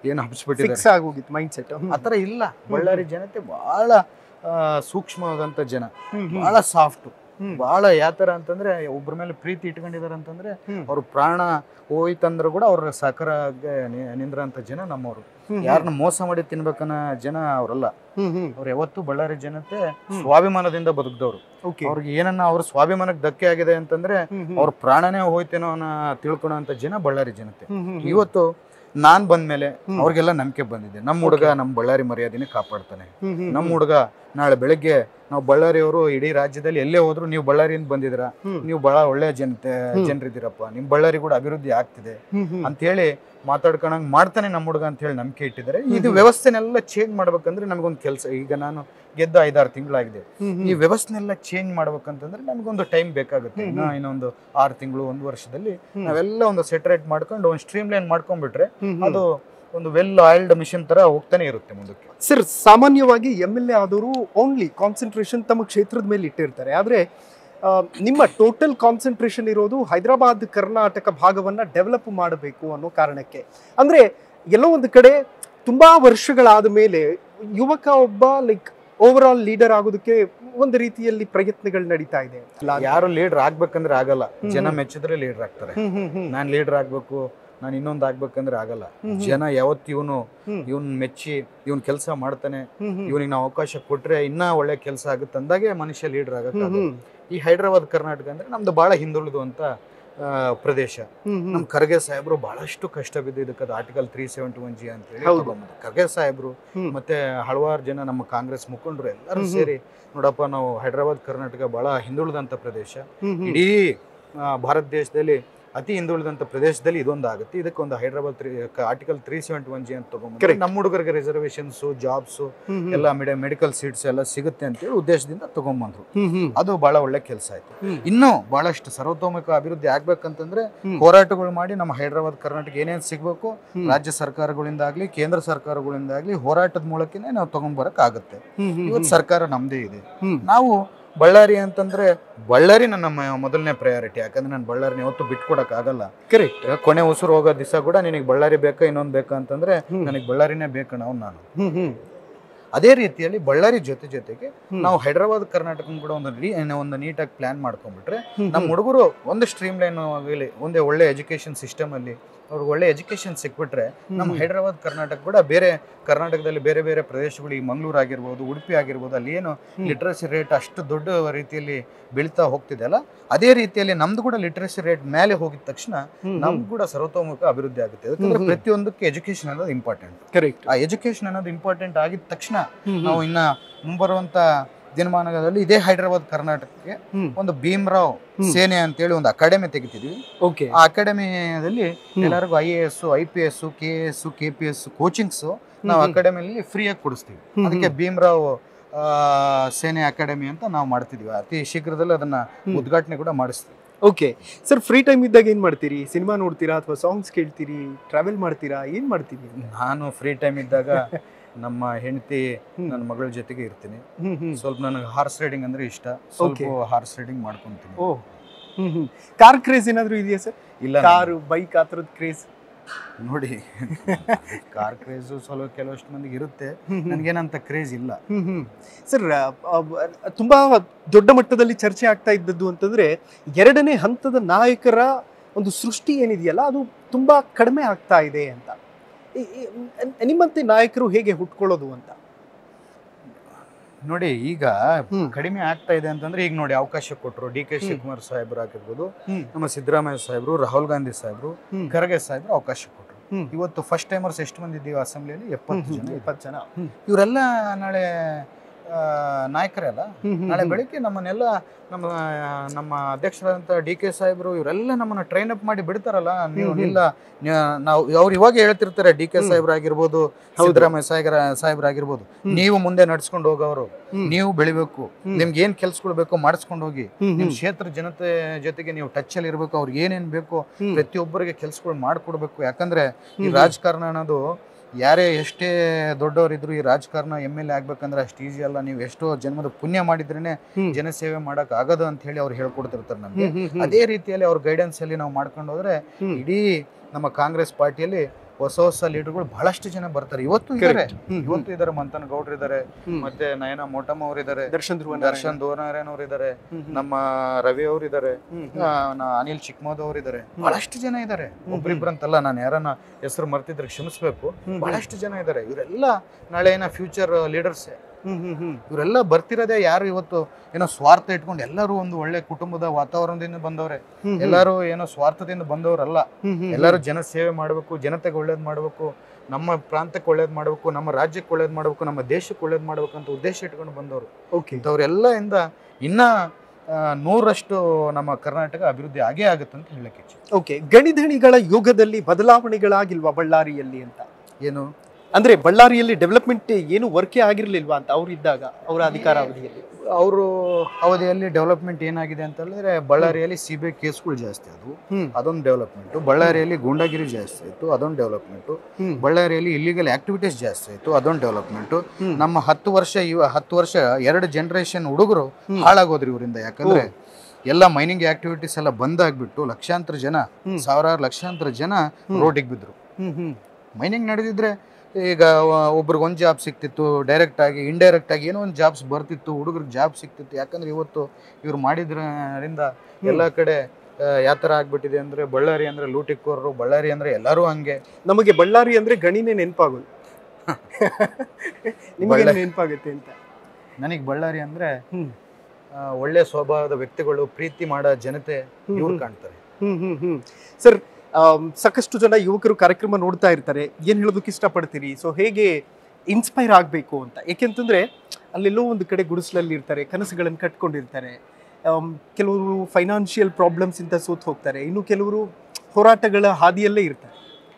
ಏನು ಹಬ್ಸ್ಬಿಟ್ಟಿದ್ದಾರೆ ಫಿಕ್ಸ್ ಆಗೋಗಿತ್ತು ಮೈಂಡ್ ಸೆಟ್ ಆ ಥರ ಇಲ್ಲ ಬಳ್ಳಾರಿ ಜನತೆ ಬಹಳ ಆ, ಸೂಕ್ಷ್ಮವಾದಂಥ ಜನ ಬಹಳ ಸಾಫ್ಟ್ ಬಹಳ ಯಾವ ಥರ ಅಂತಂದ್ರೆ ಒಬ್ಬರ ಮೇಲೆ ಪ್ರೀತಿ ಇಟ್ಕೊಂಡಿದ್ದಾರೆ ಅಂತಂದ್ರೆ ಅವ್ರ ಪ್ರಾಣ ಹೋಯ್ತಂದ್ರೆ ಕೂಡ ಅವ್ರ ಸಹಕಾರ ನಿಂದ್ರಂಥ ಜನ ನಮ್ಮವರು ಯಾರನ್ನ ಮೋಸ ಮಾಡಿ ತಿನ್ಬೇಕನ್ನ ಜನ ಅವರಲ್ಲ ಅವ್ರು ಯಾವತ್ತೂ ಬಳ್ಳಾರಿ ಜನತೆ ಸ್ವಾಭಿಮಾನದಿಂದ ಬದುಕಿದವರು ಓಕೆ ಅವ್ರಿಗೆ ಏನನ್ನ ಅವ್ರ ಸ್ವಾಭಿಮಾನಕ್ಕೆ ಧಕ್ಕೆ ಆಗಿದೆ ಅಂತಂದ್ರೆ ಅವ್ರ ಪ್ರಾಣನೇ ಹೋಯ್ತೇನೋ ಅನ್ನೋ ತಿಳ್ಕೊಳೋ ಅಂತ ಜನ ಬಳ್ಳಾರಿ ಜನತೆ ಇವತ್ತು ನಾನ್ ಬಂದ್ಮೇಲೆ ಅವ್ರಿಗೆಲ್ಲ ನಂಬಿಕೆ ಬಂದಿದೆ ನಮ್ಮ ಹುಡುಗ ನಮ್ಮ ಬಳ್ಳಾರಿ ಮರ್ಯಾದೆನೇ ಕಾಪಾಡ್ತಾನೆ ನಮ್ಮ ಹುಡುಗ ನಾಳೆ ಬೆಳಗ್ಗೆ ನಾವು ಬಳ್ಳಾರಿಯವರು ಇಡೀ ರಾಜ್ಯದಲ್ಲಿ ಎಲ್ಲೇ ಹೋದ್ರು ನೀವು ಬಳ್ಳಾರಿಯಿಂದ ಬಂದಿದ್ದೀರಾ ನೀವು ಬಹಳ ಒಳ್ಳೆಯ ಜನತೆ ಜನರಿದ್ದೀರಪ್ಪ ನಿಮ್ ಬಳ್ಳಾರಿ ಕೂಡ ಅಭಿವೃದ್ಧಿ ಆಗ್ತಿದೆ ಅಂತ ಹೇಳಿ ಮಾತಾಡ್ಕೊಂಡಂಗ್ ಮಾಡ್ತಾನೆ ನಮ್ಮ ಹುಡುಗ ಅಂತ ಹೇಳಿ ನಂಬಿಕೆ ಇಟ್ಟಿದ್ದಾರೆ ಇದು ವ್ಯವಸ್ಥೆನೆಲ್ಲ ಚೇಂಜ್ ಮಾಡ್ಬೇಕಂದ್ರೆ ನಮಗೊಂದು ಕೆಲಸ ಈಗ ನಾನು ಗೆದ್ದು ಐದಾರು ತಿಂಗಳಾಗಿದೆ ಈ ವ್ಯವಸ್ಥೆನೆಲ್ಲ ಚೇಂಜ್ ಮಾಡ್ಬೇಕಂತಂದ್ರೆ ನಮಗೊಂದು ಟೈಮ್ ಬೇಕಾಗುತ್ತೆ ಹ್ಮ್, ಇನ್ನ ಹ್ಮ್. ಇನ್ನೊಂದು ಆರು ತಿಂಗಳು ಒಂದು ವರ್ಷದಲ್ಲಿ ಹ್ಮ್. ನಾವೆಲ್ಲ ಒಂದು ಸೆಟರೇಟ್ ಮಾಡ್ಕೊಂಡು ಒಂದು ಸ್ಟ್ರೀಮ್ ಲೈನ್ ಮಾಡ್ಕೊಂಡ್ಬಿಟ್ರೆ ಅದು ಒಂದು ವೆಲ್ ಆಯಿಲ್ಡ್ ಮಿಷನ್ ತರ ಹೋಗ್ತಾನೆ ಇರುತ್ತೆ ಮುಂದಕ್ಕೆ ಸರ್ ಸಾಮಾನ್ಯವಾಗಿ ಎಮ್ ಎಲ್ ಎ ಆದವರು ಓನ್ಲಿ ಕಾನ್ಸಂಟ್ರೇಷನ್ ತಮ್ಮ ಕ್ಷೇತ್ರದ ಮೇಲೆ ಇಟ್ಟಿರ್ತಾರೆ ಆದರೆ ಆ, ನಿಮ್ಮ ಟೋಟಲ್ ಕಾನ್ಸಂಟ್ರೇಷನ್ ಇರೋದು ಹೈದರಾಬಾದ್ ಕರ್ನಾಟಕ ಭಾಗವನ್ನ ಡೆವಲಪ್ ಮಾಡಬೇಕು ಅನ್ನೋ ಕಾರಣಕ್ಕೆ ಅಂದ್ರೆ ಎಲ್ಲೋ ಒಂದು ಕಡೆ ತುಂಬಾ ವರ್ಷಗಳಾದ ಮೇಲೆ ಯುವಕ ಒಬ್ಬ ಲೈಕ್ ಓವರ್ ಆಲ್ ಲೀಡರ್ ಆಗೋದಕ್ಕೆ ಒಂದು ರೀತಿಯಲ್ಲಿ ಪ್ರಯತ್ನಗಳು ನಡೀತಾ ಇದೆ ಯಾರು ಲೀಡರ್ ಆಗ್ಬೇಕಂದ್ರೆ ಆಗಲ್ಲ ಹ್ಮ್, ಜನ ಹ್ಮ್. ಮೆಚ್ಚಿದ್ರೆ ಲೀಡರ್ ಆಗ್ತಾರೆ ಹ್ಮ್, ಹ್ಮ್, ಹ್ಮ್. ನಾನ್ ಲೀಡರ್ ಆಗ್ಬೇಕು ನಾನು ಇನ್ನೊಂದು ಆಗ್ಬೇಕಂದ್ರೆ ಆಗಲ್ಲ ಹ್ಮ್, ಹ್ಮ್. ಜನ ಯಾವತ್ತು ಇವನು ಹ್ಮ್. ಇವನ್ ಮೆಚ್ಚಿ ಇವನ್ ಕೆಲಸ ಮಾಡ್ತಾನೆ ಹ್ಮ್, ಹ್ಮ್. ಇವನಿಗೆ ನಾವು ಅವಕಾಶ ಕೊಟ್ರೆ ಇನ್ನೂ ಒಳ್ಳೆ ಕೆಲಸ ಆಗುತ್ತೆ ಅಂದಾಗೆ ಮನುಷ್ಯ ಲೀಡರ್ ಆಗಕ್ಕೆ ಹ್ಮ್, ಹ್ಮ್. ಈ ಹೈದರಾಬಾದ್ ಕರ್ನಾಟಕ ಅಂದ್ರೆ ನಮ್ದು ಬಹಳ ಹಿಂದುಳಿದು ಅಂತ ಆ, ಪ್ರದೇಶ ಹ್ಮ್, ಹ್ಮ್. ನಮ್ ಖರ್ಗೆ ಸಾಹೇಬ್ರು ಬಹಳಷ್ಟು ಕಷ್ಟ ಬಿದ್ದು ಇದಕ್ಕೆ article three seventy one G ಅಂತ ಹೇಳಿ ಹೌದು. ತಗೊಂಬಂದ್ರು. ಖರ್ಗೆ ಸಾಹೇಬ್ರು ಹ್ಮ್. ಮತ್ತೆ ಹಲವಾರು ಜನ ನಮ್ಮ ಕಾಂಗ್ರೆಸ್ ಮುಖಂಡರು ಎಲ್ಲರೂ ಹ್ಮ್, ಹ್ಮ್. ಸೇರಿ ನೋಡಪ್ಪ ನಾವು ಹೈದರಾಬಾದ್ ಕರ್ನಾಟಕ ಬಹಳ ಹಿಂದುಳಿದಂತ ಪ್ರದೇಶ ಹ್ಮ್, ಹ್ಮ್. ಇಡೀ ಆ, ಭಾರತ ದೇಶದಲ್ಲಿ ಅತಿ ಹಿಂದುಳಿದಂತ ಪ್ರದೇಶದಲ್ಲಿ ಇದೊಂದು ಆಗುತ್ತೆ ಇದಕ್ಕೆ ಒಂದು Hyderabad three article three seventy one G ಅಂತ ತಗೊಂಡ್ಬಂದ್ರೆ Correct. ನಮ್ಮ ಹುಡುಗರಿಗೆ ರಿಸರ್ವೇಶನ್ಸ್ ಜಾಬ್ಸ್ ಹ್ಮ್, ಹ್ಮ್. ಎಲ್ಲ ಮೆಡಿಕಲ್ ಸೀಟ್ಸ್ ಎಲ್ಲ ಸಿಗುತ್ತೆ ಅಂತೇಳಿ ಉದ್ದೇಶದಿಂದ ತಗೊಂಬಂದ್ರು ಹ್ಮ್, ಹ್ಮ್. ಅದು ಬಹಳ ಒಳ್ಳೆ ಕೆಲಸ ಆಯ್ತು ಹ್ಮ್. ಇನ್ನೂ ಬಹಳಷ್ಟು ಸರ್ವತೋಮುಖ ಅಭಿವೃದ್ಧಿ ಆಗ್ಬೇಕಂತಂದ್ರೆ ಹ್ಮ್. ಹೋರಾಟಗಳು ಮಾಡಿ ನಮ್ಮ ಹೈದರಾಬಾದ್ ಕರ್ನಾಟಕ ಏನೇನ್ ಸಿಗ್ಬೇಕು ಹ್ಮ್. ರಾಜ್ಯ ಸರ್ಕಾರಗಳಿಂದಾಗ್ಲಿ ಕೇಂದ್ರ ಸರ್ಕಾರಗಳಿಂದಾಗ್ಲಿ ಹೋರಾಟದ ಮೂಲಕನೇ ನಾವು ತಗೊಂಡ್ಬರಕ್ ಆಗುತ್ತೆ ಹ್ಮ್, ಹ್ಮ್, ಇವತ್ತು ಹ್ಮ್. ಸರ್ಕಾರ ನಮ್ದೇ ಇದೆ ಹ್ಮ್. ನಾವು ಬಳ್ಳಾರಿ ಅಂತಂದ್ರೆ ಬಳ್ಳಾರಿ ನನ್ನ ಮ- ಮೊದಲನೇ ಪ್ರಯಾರಿಟಿ ಯಾಕಂದ್ರೆ ನಾನು ಬಳ್ಳಾರಿನ ಯಾವತ್ತು ಬಿಟ್ಕೊಡಕ್ ಆಗಲ್ಲ Correct. ಈಗ ಕೊನೆ ಉಸಿರು ಹೋಗೋ ದಿವಸ ಕೂಡ ನಿನಗೆ ಬಳ್ಳಾರಿ ಬೇಕಾ ಇನ್ನೊಂದು ಬೇಕಾ ಅಂತಂದ್ರೆ ಹ್ಮ್. ನನಗೆ ಬಳ್ಳಾರಿನೇ ಬೇಕು ನಾವು ನಾನು ಹ್ಮ್, ಹ್ಮ್. ಅದೇ ರೀತಿಯಲ್ಲಿ ಬಳ್ಳಾರಿ ಜೊತೆ ಜೊತೆಗೆ ಹ್ಮ್. ನಾವು ಹೈದರಾಬಾದ್ ಕರ್ನಾಟಕ ಕೂಡ ಒಂದು ರೀ ಒಂದು ನೀಟಾಗಿ ಪ್ಲಾನ್ ಮಾಡ್ಕೊಂಡ್ಬಿಟ್ರೆ ಹ್ಮ್, ನಮ್ಮ ಹ್ಮ್. ಹುಡುಗರು ಒಂದು ಸ್ಟ್ರೀಮ್ ಲೈನ್ ಆಗಲಿ ಒಂದೇ ಒಳ್ಳೆ ಎಜುಕೇಶನ್ ಸಿಸ್ಟಮ್ ಅಲ್ಲಿ ಅವ್ರಿಗೆ ಒಳ್ಳೆ ಎಜುಕೇಶನ್ ಸಿಕ್ಬಿಟ್ರೆ ನಮ್ಮ ಹ್ಮ್. ಹೈದರಾಬಾದ್ ಕರ್ನಾಟಕ ಕೂಡ ಬೇರೆ ಕರ್ನಾಟಕದಲ್ಲಿ ಬೇರೆ ಬೇರೆ ಪ್ರದೇಶಗಳು ಈ ಮಂಗಳೂರು ಆಗಿರ್ಬೋದು ಉಡುಪಿ ಆಗಿರ್ಬೋದು ಅಲ್ಲಿ ಏನು ಹ್ಮ್. ಲಿಟ್ರಸಿ ರೇಟ್ ಅಷ್ಟು ದೊಡ್ಡ ರೀತಿಯಲ್ಲಿ ಬೀಳ್ತಾ ಹೋಗ್ತಿದೆಯಲ್ಲ ಅದೇ ರೀತಿಯಲ್ಲಿ ನಮ್ದು ಕೂಡ ಲಿಟ್ರಸಿ ರೇಟ್ ಮೇಲೆ ಹೋಗಿದ ತಕ್ಷಣ ಹ್ಮ್, ನಮ್ದು ಕೂಡ ಸರ್ವತೋಮುಖ ಅಭಿವೃದ್ಧಿ ಆಗುತ್ತೆ ಯಾಕಂದ್ರೆ ಹ್ಮ್. ಪ್ರತಿಯೊಂದಕ್ಕೆ ಎಜುಕೇಶನ್ ಅನ್ನೋದು ಇಂಪಾರ್ಟೆಂಟ್ Correct. ಆ ಎಜುಕೇಶನ್ ಅನ್ನೋದು ಇಂಪಾರ್ಟೆಂಟ್ ಆಗಿದ ತಕ್ಷಣ ಹ್ಮ್, ನಾವು ಇನ್ನ ಮುಂಬರುವಂತ ದಿನಮಾನಗಳಲ್ಲಿ ಇದೇ ಹೈದರಾಬಾದ್ ಕರ್ನಾಟಕಕ್ಕೆ ಹ್ಮ್. ಒಂದು ಭೀಮ್ರಾವ್ ಹ್ಮ್. ಸೇನೆ ಅಂತೇಳಿ ಒಂದು ಅಕಾಡೆಮಿ ತೆಗಿತಿದ್ವಿ Okay. ಆ ಅಕಾಡೆಮಿಯಲ್ಲಿ ಹ್ಮ್. ಎಲ್ಲರಿಗೂ I A S I P S K A S K P S coachings ನಾವು ಹ್ಮ್. ಅಕಾಡೆಮಿಯಲ್ಲಿ ಫ್ರೀಯಾಗಿ ಕೊಡಿಸ್ತೀವಿ ಹ್ಮ್, ಅದಕ್ಕೆ ಹ್ಮ್. ಭೀಮ್ರಾವ್ ಆ, ಸೇನೆ ಅಕಾಡೆಮಿ ಅಂತ ನಾವು ಮಾಡ್ತಿದ್ವಿ ಅತಿ ಶೀಘ್ರದಲ್ಲಿ ಅದನ್ನ ಹ್ಮ್. ಉದ್ಘಾಟನೆ ಕೂಡ ಮಾಡಿಸ್ತೀವಿ ಓಕೆ ಸರ್ ಫ್ರೀ ಟೈಮ್ ಇದ್ದಾಗ ಏನ್ ಮಾಡ್ತೀರಿ ಸಿನಿಮಾ ನೋಡ್ತೀರಾ ಅಥವಾ ಸಾಂಗ್ಸ್ ಕೇಳ್ತೀರಿ ಟ್ರಾವೆಲ್ ಮಾಡ್ತೀರಾ ಏನ್ ಮಾಡ್ತೀರಿ ನಾನು ಫ್ರೀ ಟೈಮ್ ಇದ್ದಾಗ ನಮ್ಮ ಹೆಂಡತಿ ಹ್ಮ್. ನನ್ನ ಮಗಳ ಜೊತೆಗೆ ಇರ್ತೀನಿ ಹ್ಮ್ ಹ್ಮ್ ಸ್ವಲ್ಪ ನನಗೆ ಹಾರ್ಸ್ ರೈಡಿಂಗ್ ಅಂದ್ರೆ ಇಷ್ಟ ಸ್ವಲ್ಪ Okay. ಹಾರ್ಸ್ ರೈಡಿಂಗ್ ಮಾಡ್ಕೊಂತೀನಿ ಓ ಹ್ಮ್ ಹ್ಮ್ ಕಾರ್ ಕ್ರೇಜ್ ಏನಾದ್ರು ಇದೆಯಾ ಸರ್ ಇಲ್ಲ ಕಾರು ಬೈಕ್ ಆ ಥರದ್ ಕ್ರೇಜ್ ನೋಡಿ ಕಾರ್ ಕ್ರೇಜ್ ಸ್ವಲ್ಪ ಕೆಲವಷ್ಟು ಮಂದಿಗೆ ಇರುತ್ತೆ ನನಗೇನಂತ ಕ್ರೇಜ್ ಇಲ್ಲ ಹ್ಮ್ ಹ್ಮ್ ಸರ್ ತುಂಬಾ ದೊಡ್ಡ ಮಟ್ಟದಲ್ಲಿ ಚರ್ಚೆ ಆಗ್ತಾ ಇದ್ದದ್ದು ಅಂತಂದ್ರೆ ಎರಡನೇ ಹಂತದ ನಾಯಕರ ಒಂದು ಸೃಷ್ಟಿ ಏನಿದೆಯಲ್ಲ ಅದು ತುಂಬಾ ಕಡಿಮೆ ಆಗ್ತಾ ಇದೆ ಅಂತ ಈ- ಈ- ನಿಮ್ಮಂತೆ ನಾಯಕರು ಹೇಗೆ ಹುಟ್ಕೊಳ್ಳೋದು ಅಂತ ನೋಡಿ ಈಗ ಹ್ಮ್. ಕಡಿಮೆ ಆಗ್ತಾ ಇದೆ ಅಂತಂದ್ರೆ ಈಗ ನೋಡಿ ಅವಕಾಶ ಕೊಟ್ಟರು ಡಿ ಕೆ ಶಿವಕುಮಾರ್ ಸಾಹೇಬ್ರು ಆಗಿರ್ಬೋದು ಹ್ಮ್. ನಮ್ಮ ಸಿದ್ದರಾಮಯ್ಯ ಸಾಹೇಬ್ರು ರಾಹುಲ್ ಗಾಂಧಿ ಸಾಹೇಬ್ರು ಹ್ಮ್. ಖರ್ಗೆ ಸಾಹೇಬ್ರು ಅವಕಾಶ ಕೊಟ್ಟರು ಹ್ಮ್. ಇವತ್ತು ಫಸ್ಟ್ ಟೈಮರ್ಸ್ ಎಷ್ಟು ಮಂದಿ ಇದ್ದೀವಿ ಅಸೆಂಬ್ಲಿಯಲ್ಲಿ ಎಪ್ಪತ್ತು ಜನ ಇದ್ದಾರೆ. ಇಪ್ಪತ್ತು ಜನ ಹ್ಮ್. ಇವರೆಲ್ಲ ನಾಳೆ ಆ, ನಾಯಕರೇ ಅಲ್ಲ ಹ್ಮ್, ಹ್ಮ್, ನಾಳೆ ಹ್ಮ್. ಬೆಳಿಗ್ಗೆ ನಮ್ಮನ್ನೆಲ್ಲ ನಮ್ಮ ನಮ್ಮ ಅಧ್ಯಕ್ಷರಾದಂಥ ಡಿ ಕೆ ಸಾಹೇಬ್ರು ಇವರೆಲ್ಲ ನಮ್ಮನ್ನ ಟ್ರೈನ್ ಅಪ್ ಮಾಡಿ ಬಿಡ್ತಾರಲ್ಲ ನೀವು ಹ್ಮ್, ಹ್ಮ್. ಇಲ್ಲ ನ್ಯ- ನಾವು ಅವ್ರು ಇವಾಗ ಹೇಳ್ತಿರ್ತಾರೆ ಡಿ ಕೆ ಹ್ಮ್. ಸಾಹೇಬ್ರು ಆಗಿರ್ಬೋದು ಹೌದು. ಸಿದ್ದರಾಮಯ್ಯ ಸಾಹೇಬ್ರ ಸಾಹೇಬ್ರು ಆಗಿರ್ಬೋದು ಹ್ಮ್. ನೀವು ಮುಂದೆ ನಡ್ಸ್ಕೊಂಡು ಹೋಗೋರು ಹ್ಮ್. ನೀವು ಬೆಳಿಬೇಕು ಹ್ಮ್. ನಿಮ್ಗೆ ಏನ್ ಕೆಲ್ಸಗಳು ಬೇಕೋ ಮಾಡಿಸ್ಕೊಂಡು ಹೋಗಿ ಹ್ಮ್, ನಿಮ್ ಹ್ಮ್. ಕ್ಷೇತ್ರ ಜನತೆ ಜೊತೆಗೆ ನೀವು ಟಚ್ ಅಲ್ಲಿ ಇರ್ಬೇಕು ಅವ್ರಿಗೆ ಏನೇನ್ ಬೇಕೋ ಹ್ಮ್. ಪ್ರತಿಯೊಬ್ಬರಿಗೆ ಕೆಲ್ಸಗಳು ಮಾಡ್ಕೊಡ್ಬೇಕು ಯಾಕಂದ್ರೆ ಈ ಹ್ಮ್. ರಾಜಕಾರಣ ಅನ್ನೋದು ಯಾರೇ ಎಷ್ಟೇ ದೊಡ್ಡವರಿದ್ರು ಈ ರಾಜಕಾರಣ ಎಮ್ ಎಲ್ ಎ ಆಗ್ಬೇಕಂದ್ರೆ ಅಷ್ಟು ಈಸಿ ಅಲ್ಲ ನೀವು ಎಷ್ಟೋ ಜನ್ಮದ ಪುಣ್ಯ ಮಾಡಿದ್ರೇನೆ ಹ್ಮ್. ಜನಸೇವೆ ಮಾಡಕ್ ಆಗದು ಅಂತ ಹೇಳಿ ಅವ್ರು ಹೇಳ್ಕೊಡ್ತಿರ್ತಾರೆ ನಮ್ಗೆ ಹ್ಮ್, ಹ್ಮ್, ಹ್ಮ್. ಅದೇ ರೀತಿಯಲ್ಲಿ ಅವ್ರ ಗೈಡೆನ್ಸ್ ಅಲ್ಲಿ ನಾವು ಮಾಡ್ಕೊಂಡು ಹೋದ್ರೆ ಹ್ಮ್. ಇಡೀ ನಮ್ಮ ಕಾಂಗ್ರೆಸ್ ಪಾರ್ಟಿಯಲ್ಲಿ ಹೊಸ ಹೊಸ ಲೀಡರ್ಗಳು ಬಹಳಷ್ಟು ಜನ ಬರ್ತಾರೆ ಇವತ್ತು ಇದ್ದಾರೆ Correct. ಹ್ಮ್, ಹ್ಮ್. ಇವತ್ತು ಇದ್ದಾರೆ ಮಂಥನ್ ಗೌಡ್ರು ಇದ್ದಾರೆ ಹ್ಮ್. ಮತ್ತೆ ನಯನ ಮೋಟಮ್ಮ ಅವ್ರು ಇದ್ದಾರೆ ದರ್ಶನ್ ಧ್ರುವ ದರ್ಶನ್ ದೋನಾರಾಯಣ್ ಅವ್ರು ಇದ್ದಾರೆ ಹ್ಮ್, ಹ್ಮ್. ನಮ್ಮ ರವಿ ಅವ್ರು ಇದ್ದಾರೆ ಹ್ಮ್, ಆ, ನಾ- ಅನಿಲ್ ಚಿಕ್ಮೋದ್ ಅವ್ರು ಇದ್ದಾರೆ ಹ್ಮ್. ಬಹಳಷ್ಟು ಜನ ಇದ್ದಾರೆ ಹ್ಮ್. ಒಬ್ರಿಬ್ರು ಅಂತಲ್ಲ ನಾನು ಯಾರನ್ನ ಹೆಸರು ಮರ್ತಿದ್ರೆ ಕ್ಷಮಿಸ್ಬೇಕು ಹ್ಮ್. ಬಹಳಷ್ಟು ಜನ ಇದ್ದಾರೆ ಇವರೆಲ್ಲ ನಾಳೆ ಏನೋ ಫ್ಯೂಚರ್ ಲೀಡರ್ಸ್ ಹ್ಮ್, ಹ್ಮ್, ಹ್ಮ್. ಇವರೆಲ್ಲ ಬರ್ತಿರೋದೇ ಯಾರು ಇವತ್ತು ಏನೋ ಸ್ವಾರ್ಥ ಇಟ್ಕೊಂಡು ಎಲ್ಲರೂ ಒಂದು ಒಳ್ಳೆ ಕುಟುಂಬದ ವಾತಾವರಣದಿಂದ ಬಂದವ್ರೆ ಹ್ಮ್, ಹ್ಮ್. ಎಲ್ಲರೂ ಏನೋ ಸ್ವಾರ್ಥದಿಂದ ಬಂದವರಲ್ಲ ಹ್ಮ್, ಹ್ಮ್, ಎಲ್ಲರೂ ಜನ ಸೇವೆ ಮಾಡಬೇಕು ಜನತೆಗೆ ಒಳ್ಳೇದು ಮಾಡಬೇಕು ನಮ್ಮ ಪ್ರಾಂತಕ್ಕೆ ಒಳ್ಳೇದು ಮಾಡಬೇಕು ನಮ್ಮ ರಾಜ್ಯಕ್ಕೆ ಒಳ್ಳೇದು ಮಾಡಬೇಕು ನಮ್ಮ ದೇಶಕ್ಕೆ ಒಳ್ಳೇದು ಮಾಡಬೇಕು ಅಂತ ಉದ್ದೇಶ ಇಟ್ಕೊಂಡು ಬಂದವರು ಓಕೆ ಇಂಥವ್ರೆಲ್ಲ ಇಂದ ಇನ್ನ ಆ, ನೂರಷ್ಟು ನಮ್ಮ ಕರ್ನಾಟಕ ಅಭಿವೃದ್ಧಿ ಆಗೇ ಆಗುತ್ತೆ ಅಂತ ಹೇಳಕ್ಕೆ ಇಚ್ಛೆ ಓಕೆ ಗಣಿಧಣಿಗಳ ಯುಗದಲ್ಲಿ ಬದಲಾವಣೆಗಳಾಗಿಲ್ವಾ ಬಳ್ಳಾರಿಯಲ್ಲಿ ಅಂತ ಏನು ಅಂದ್ರೆ ಬಳ್ಳಾರಿಯಲ್ಲಿ ಡೆವಲಪ್ಮೆಂಟ್ ಏನು ವರ್ಕೇ ಆಗಿರ್ಲಿಲ್ವಾ ಅಂತ ಅವ್ರು ಇದ್ದಾಗ ಅವರ ಅಧಿಕಾರಾವಧಿಯಲ್ಲಿ ಅವರು ಅವಧಿಯಲ್ಲಿ ಡೆವಲಪ್ಮೆಂಟ್ ಏನಾಗಿದೆ ಅಂತ ಹೇಳಿದ್ರೆ ಬಳ್ಳಾರಿಯಲ್ಲಿ ಸಿ ಬಿ ಐ ಕೇಸ್ಗಳು ಜಾಸ್ತಿ ಅದು ಹ್ಮ್ ಅದೊಂದು ಡೆವಲಪ್ಮೆಂಟು ಬಳ್ಳಾರಿಯಲ್ಲಿ ಗೂಂಡಾಗಿರಿ ಜಾಸ್ತಿ ಆಯಿತು ಅದೊಂದು ಡೆವಲಪ್ಮೆಂಟು ಹ್ಮ್ ಬಳ್ಳಾರಿಯಲ್ಲಿ ಇಲ್ಲಿಗಲ್ ಆಕ್ಟಿವಿಟೀಸ್ ಜಾಸ್ತಿ ಆಯಿತು ಅದೊಂದು ಡೆವಲಪ್ಮೆಂಟು ಹ್ಮ್. ನಮ್ಮ ಹತ್ತು ವರ್ಷ ಇವ ಹತ್ತು ವರ್ಷ ಎರಡು ಜನರೇಷನ್ ಹುಡುಗರು ಹ್ಮ್. ಹಾಳಾಗೋದ್ರಿ ಇವರಿಂದ ಯಾಕಂದ್ರೆ ಎಲ್ಲ ಮೈನಿಂಗ್ ಆಕ್ಟಿವಿಟೀಸ್ ಎಲ್ಲ ಬಂದಾಗ್ಬಿಟ್ಟು ಲಕ್ಷಾಂತರ ಜನ ಹ್ಮ್. ಸಾವಿರಾರು ಲಕ್ಷಾಂತರ ಜನ ಹ್ಮ್. ರೋಡಿಗೆ ಬಿದ್ರು ಹ್ಮ್ ಹ್ಮ್ ಮೈನಿಂಗ್ ನಡೆದಿದ್ರೆ ಈಗ ಒಬ್ರಿಗೆ ಒಂದು ಜಾಬ್ ಸಿಕ್ತಿತ್ತು ಡೈರೆಕ್ಟ್ ಆಗಿ ಇಂಡೈರೆಕ್ಟ್ ಆಗಿ ಏನೋ ಒಂದು ಜಾಬ್ಸ್ ಬರ್ತಿತ್ತು ಹುಡುಗರಿಗೆ ಜಾಬ್ ಸಿಕ್ತಿತ್ತು ಯಾಕಂದ್ರೆ ಇವತ್ತು ಇವ್ರು ಮಾಡಿದ್ರಿಂದ ಎಲ್ಲ ಕಡೆ ಯಾವ ಥರ ಆಗ್ಬಿಟ್ಟಿದೆ ಅಂದ್ರೆ ಬಳ್ಳಾರಿ ಅಂದ್ರೆ ಲೂಟಿಕೋರರು ಬಳ್ಳಾರಿ ಅಂದ್ರೆ ಎಲ್ಲರೂ ಹಂಗೆ ನಮಗೆ ಬಳ್ಳಾರಿ ಅಂದ್ರೆ ಗಣಿನೇ ನೆನಪಾಗೋದು ನಿಮಗೆ ಬಳ್ಳಾರಿ- ನೆನಪಾಗುತ್ತೆ ಅಂತ ನನಗೆ ಬಳ್ಳಾರಿ ಅಂದ್ರೆ ಹ್ಮ್. ಆ, ಒಳ್ಳೆ ಸ್ವಭಾವದ ವ್ಯಕ್ತಿಗಳು ಪ್ರೀತಿ ಮಾಡೋ ಜನತೆ ಹ್ಮ್, ಇವ್ರು ಹ್ಮ್. ಕಾಣ್ತಾರೆ ಹ್ಮ್ ಹ್ಮ್ ಹ್ಮ್ ಸರ್ ಸಾಕಷ್ಟು ಜನ ಯುವಕರು ಕಾರ್ಯಕ್ರಮ ನೋಡ್ತಾ ಇರ್ತಾರೆ ಏನ್ ಹೇಳೋದಕ್ಕೆ ಇಷ್ಟಪಡ್ತೀರಿ ಸೊ ಹೇಗೆ ಇನ್ಸ್ಪೈರ್ ಆಗಬೇಕು ಅಂತ ಯಾಕೆಂತಂದ್ರೆ ಅಲ್ಲೆಲ್ಲೋ ಒಂದು ಕಡೆ ಗುಡಿಸಲಲ್ಲಿ ಇರ್ತಾರೆ ಕನಸುಗಳನ್ನು ಕಟ್ಕೊಂಡಿರ್ತಾರೆ ಆಮ್, ಕೆಲವರು ಫೈನಾನ್ಷಿಯಲ್ ಪ್ರಾಬ್ಲಮ್ಸ್ ಇಂದ ಸೋತ್ ಹೋಗ್ತಾರೆ ಇನ್ನು ಕೆಲವರು ಹೋರಾಟಗಳ ಹಾದಿಯಲ್ಲೇ ಇರ್ತಾರೆ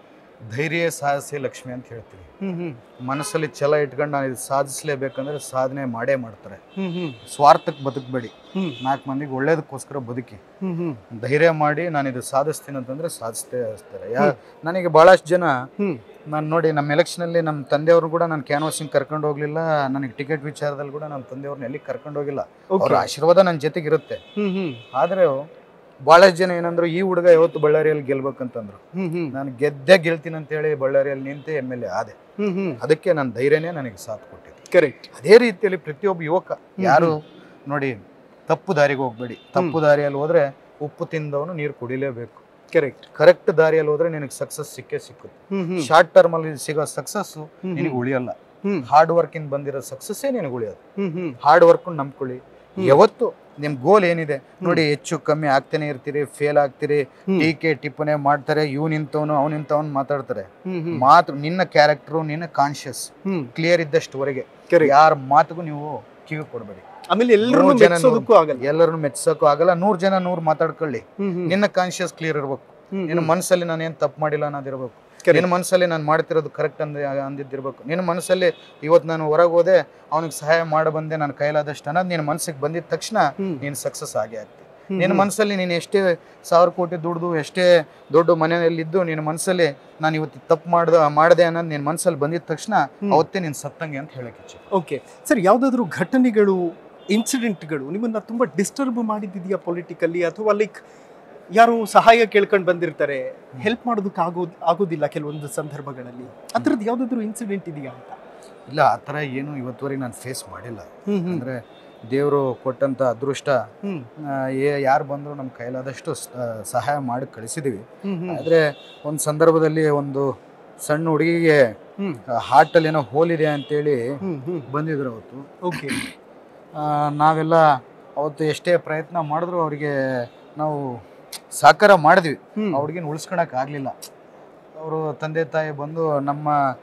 ಧೈರ್ಯ ಸಾಹಸಿ ಲಕ್ಷ್ಮಿ ಅಂತ ಹೇಳ್ತೀನಿ ಹ್ಮ್ ಹ್ಮ್ ಮನಸ್ಸಲ್ಲಿ ಛಲ ಇಟ್ಕೊಂಡು ನಾನು ಇದು ಸಾಧಿಸ್ಲೇಬೇಕಂದ್ರೆ ಸಾಧನೆ ಮಾಡೇ ಮಾಡ್ತಾರೆ ಹ್ಮ್ ಹ್ಮ್ ಸ್ವಾರ್ಥಕ್ಕೆ ಬದುಕಬೇಡಿ ಹ್ಮ್ ನಾಲ್ಕು ಮಂದಿಗೆ ಒಳ್ಳೇದಕ್ಕೋಸ್ಕರ ಬದುಕಿ ಹ್ಮ್ ಹ್ಮ್ ಧೈರ್ಯ ಮಾಡಿ ನಾನು ಇದು ಸಾಧಿಸ್ತೀನಿ ಅಂತಂದ್ರೆ ಸಾಧಿಸ್ತೇ ಸಾಧಿಸ್ತಾರೆ ಯಾ ನನಗೆ ಬಹಳಷ್ಟು ಜನ ಹ್ಮ್ ನಾನು ನೋಡಿ ನಮ್ಮ ಎಲೆಕ್ಷನಲ್ಲಿ ನಮ್ಮ ತಂದೆಯವರು ಕೂಡ ನಾನು ಕ್ಯಾನ್ವಾಸಿಂಗ್ ಕರ್ಕೊಂಡು ಹೋಗ್ಲಿಲ್ಲ ನನಗೆ ಟಿಕೆಟ್ ವಿಚಾರದಲ್ಲಿ ಕೂಡ ನಮ್ಮ ತಂದೆಯವ್ರನ್ನ ಎಲ್ಲಿ ಕರ್ಕೊಂಡು ಹೋಗಿಲ್ಲ ಅವ್ರ ಓಕೆ ಆಶೀರ್ವಾದ ನನ್ನ ಜೊತೆಗೆ ಇರುತ್ತೆ ಹ್ಮ್ ಹ್ಮ್ ಆದ್ರೆ ಬಹಳಷ್ಟು ಜನ ಏನಂದ್ರು ಈ ಹುಡುಗ ಯಾವತ್ತು ಬಳ್ಳಾರಿಯಲ್ಲಿ ಗೆಲ್ಬೇಕಂತಂದ್ರು ಹ್ಮ್ ಹ್ಮ್ ನಾನು ಗೆದ್ದೆ ಗೆಲ್ತೀನಿ ಅಂತ ಹೇಳಿ ಬಳ್ಳಾರಿಯಲ್ಲಿ ನಿಂತೆ ಎಮ್ ಎಲ್ ಎ ಆದೆ ಹ್ಮ್ ಹ್ಮ್ ಅದಕ್ಕೆ ನನ್ನ ಧೈರ್ಯನೇ ನನಗೆ ಸಾಥ್ ಕೊಟ್ಟಿದೆ ಕರೆಕ್ಟ್ ಅದೇ ರೀತಿಯಲ್ಲಿ ಪ್ರತಿಯೊಬ್ಬ ಯುವಕ ಯಾರು ನೋಡಿ ತಪ್ಪು ದಾರಿಗೆ ಹೋಗ್ಬೇಡಿ ತಪ್ಪು ದಾರಿಯಲ್ಲಿ ಹೋದ್ರೆ ಉಪ್ಪು ತಿಂದವನು ನೀರು ಕುಡಿಲೇಬೇಕು ಕರೆಕ್ಟ್ ಕರೆಕ್ಟ್ ದಾರಿಯಲ್ಲಿ ಹೋದ್ರೆ ನಿನಗೆ ಸಕ್ಸಸ್ ಸಿಕ್ಕೇ ಸಿಕ್ಕುತ್ತೆ ಹ್ಮ್ ಹ್ಮ್ ಶಾರ್ಟ್ ಟರ್ಮ್ ಅಲ್ಲಿ ಸಿಗೋ ಸಕ್ಸಸ್ ಹ್ಮ್ ನಿನಗೆ ಉಳಿಯಲ್ಲ ಹ್ಮ್ ಹಾರ್ಡ್ ವರ್ಕ್ ಇಂದ ಬಂದಿರೋ ಸಕ್ಸಸ್ಸೇ ನಿನಗೆ ಉಳಿಯೋದು ಹ್ಮ್ ಹ್ಮ್ ಹಾರ್ಡ್ ವರ್ಕ್ ನಂಬ್ಕೊಳ್ಳಿ ಹ್ಮ್. ಯಾವತ್ತು ನಿಮ್ ಗೋಲ್ ಏನಿದೆ ನೋಡಿ ಹೆಚ್ಚು ಕಮ್ಮಿ ಆಗ್ತಾನೆ ಇರ್ತೀರಿ ಫೇಲ್ ಆಗ್ತೀರಿ ಹ್ಮ್. ಟೀಕೆ ಟಿಪ್ಪಣೆ ಮಾಡ್ತಾರೆ ಇವ್ ನಿಂತವನು ಅವ್ನು ನಿಂತವನು ಮಾತಾಡ್ತಾರೆ ಹ್ಮ್ ಹ್ಮ್ ಮಾತು ನಿನ್ನ ಕ್ಯಾರೆಕ್ಟರ್ ನಿನ್ನ ಕಾನ್ಶಿಯಸ್ ಹ್ಮ್ ಕ್ಲಿಯರ್ ಇದ್ದಷ್ಟುವರೆಗೆ Correct. ಯಾರ ಮಾತಿಗೂ ನೀವು ಕಿವಿ ಕೊಡಬೇಡಿ ಆಮೇಲೆ ಎಲ್ಲರೂ ನೂರು ಜನ ಮೆಚ್ಚೋದಕ್ಕೂ ಆಗಲ್ಲ ಎಲ್ಲರನ್ನು ಮೆಚ್ಚೋಕ್ಕೂ ಆಗಲ್ಲ ನೂರ್ ಜನ ನೂರ್ ಮಾತಾಡ್ಕೊಳ್ಳಿ ಹ್ಮ್ ಹ್ಮ್ ನಿನ್ನ ಕಾನ್ಶಿಯಸ್ ಕ್ಲಿಯರ್ ಇರ್ಬೇಕು ಹ್ಮ್ ನಿನ್ನ ಹ್ಮ್. ಮನಸ್ಸಲ್ಲಿ ನಾನು ಏನ್ ತಪ್ಪು ಮಾಡಿಲ್ಲ ಅನ್ನೋದಿರ್ಬೇಕು Correct. ನಿನ್ನ ಮನಸ್ಸಲ್ಲಿ ನಾನು ಮಾಡ್ತಿರೋದು ಕರೆಕ್ಟ್ ಅಂದ ಅಂದಿದ್ದಿರ್ಬೇಕು ನಿನ್ನ ಮನಸ್ಸಲ್ಲಿ ಇವತ್ತು ನಾನು ಹೊರಗೆ ಹೋದೆ ಅವನಿಗೆ ಸಹಾಯ ಮಾಡಿ ಬಂದೆ ನನ್ನ ಕೈಲಾದಷ್ಟು ಅನ್ನೋದು ನಿನ್ನ ಮನಸ್ಸಿಗೆ ಬಂದಿದ ತಕ್ಷಣ ಹ್ಮ್. ನೀನು ಸಕ್ಸಸ್ ಆಗೇ ಆಗ್ತಿ ಹ್ಮ್ ನಿನ್ನ ಹ್ಮ್. ಮನಸ್ಸಲ್ಲಿ ನೀನು ಎಷ್ಟೇ ಸಾವಿರ ಕೋಟಿ ದುಡ್ದು ಎಷ್ಟೇ ದೊಡ್ಡ ಮನೆಯಲ್ಲಿದ್ದು ನಿನ್ನ ಮನಸ್ಸಲ್ಲಿ ನಾನು ಇವತ್ತು ತಪ್ಪು ಮಾಡ್ದ ಮಾಡಿದೆ ಅನ್ನೋದು ನಿನ್ನ ಮನಸ್ಸಲ್ಲಿ ಬಂದಿದ ತಕ್ಷಣ ಹ್ಮ್. ಅವತ್ತೇ ನೀನು ಸತ್ತಂಗೆ ಅಂತ ಹೇಳಕ್ಕೆ ಇಚ್ಛೆ ಓಕೆ ಸರ್ ಯಾವುದಾದ್ರೂ ಘಟನೆಗಳು ಇನ್ಸಿಡೆಂಟ್ಗಳು ನಿಮ್ಮನ್ನ ತುಂಬಾ ಡಿಸ್ಟರ್ಬ್ ಮಾಡಿದ್ದಿದೆಯಾ ಪೊಲಿಟಿಕಲಿ ಅಥವಾ ಲೈಕ್ ಯಾರು ಸಹಾಯ ಕೇಳ್ಕೊಂಡು ಬಂದಿರ್ತಾರೆ ಹೆಲ್ಪ್ ಮಾಡೋದಕ್ಕೆ ಆಗೋ ಆಗೋದಿಲ್ಲ ಕೆಲವೊಂದು ಸಂದರ್ಭಗಳಲ್ಲಿ ಆ ಥರದ್ದು ಯಾವುದಾದ್ರೂ ಇನ್ಸಿಡೆಂಟ್ ಇದೆಯಾ ಅಂತ ಇಲ್ಲ ಆ ಥರ ಏನು ಇವತ್ತುವರೆಗೆ ನಾನು ಫೇಸ್ ಮಾಡಿಲ್ಲ ಹ್ಮ್ ಹ್ಮ್ ಅಂದರೆ ದೇವರು ಕೊಟ್ಟಂಥ ಅದೃಷ್ಟ ಹ್ಮ್ ಯಾರು ಬಂದರೂ ನಮ್ಮ ಕೈಲಾದಷ್ಟು ಸ- ಆ, ಸಹಾಯ ಮಾಡಿ ಕಳಿಸಿದ್ದೀವಿ ಹ್ಮ್ ಹ್ಮ್ ಆದರೆ ಒಂದು ಸಂದರ್ಭದಲ್ಲಿ ಒಂದು ಸಣ್ಣ ಹುಡುಗಿಗೆ ಹ್ಮ್ ಹಾರ್ಟಲ್ಲಿ ಏನೋ ಹೋಲ್ ಇದೆ ಅಂತೇಳಿ ಹ್ಮ್ ಹ್ಮ್ ಬಂದಿದ್ರು ಅವತ್ತು ಓಕೆ ಆ, ನಾವೆಲ್ಲ ಅವತ್ತು ಎಷ್ಟೇ ಪ್ರಯತ್ನ ಮಾಡಿದ್ರು ಅವರಿಗೆ ನಾವು ಸಹಕಾರ ಮಾಡಿದ್ವಿ ಹ್ಮ್ ಆ ಹುಡುಗಿನ ಉಳಿಸ್ಕೊಳಕ್ ಆಗಲಿಲ್ಲ ಅವರು ತಂದೆ ತಾಯಿ ಬಂದು ನಮ್ಮ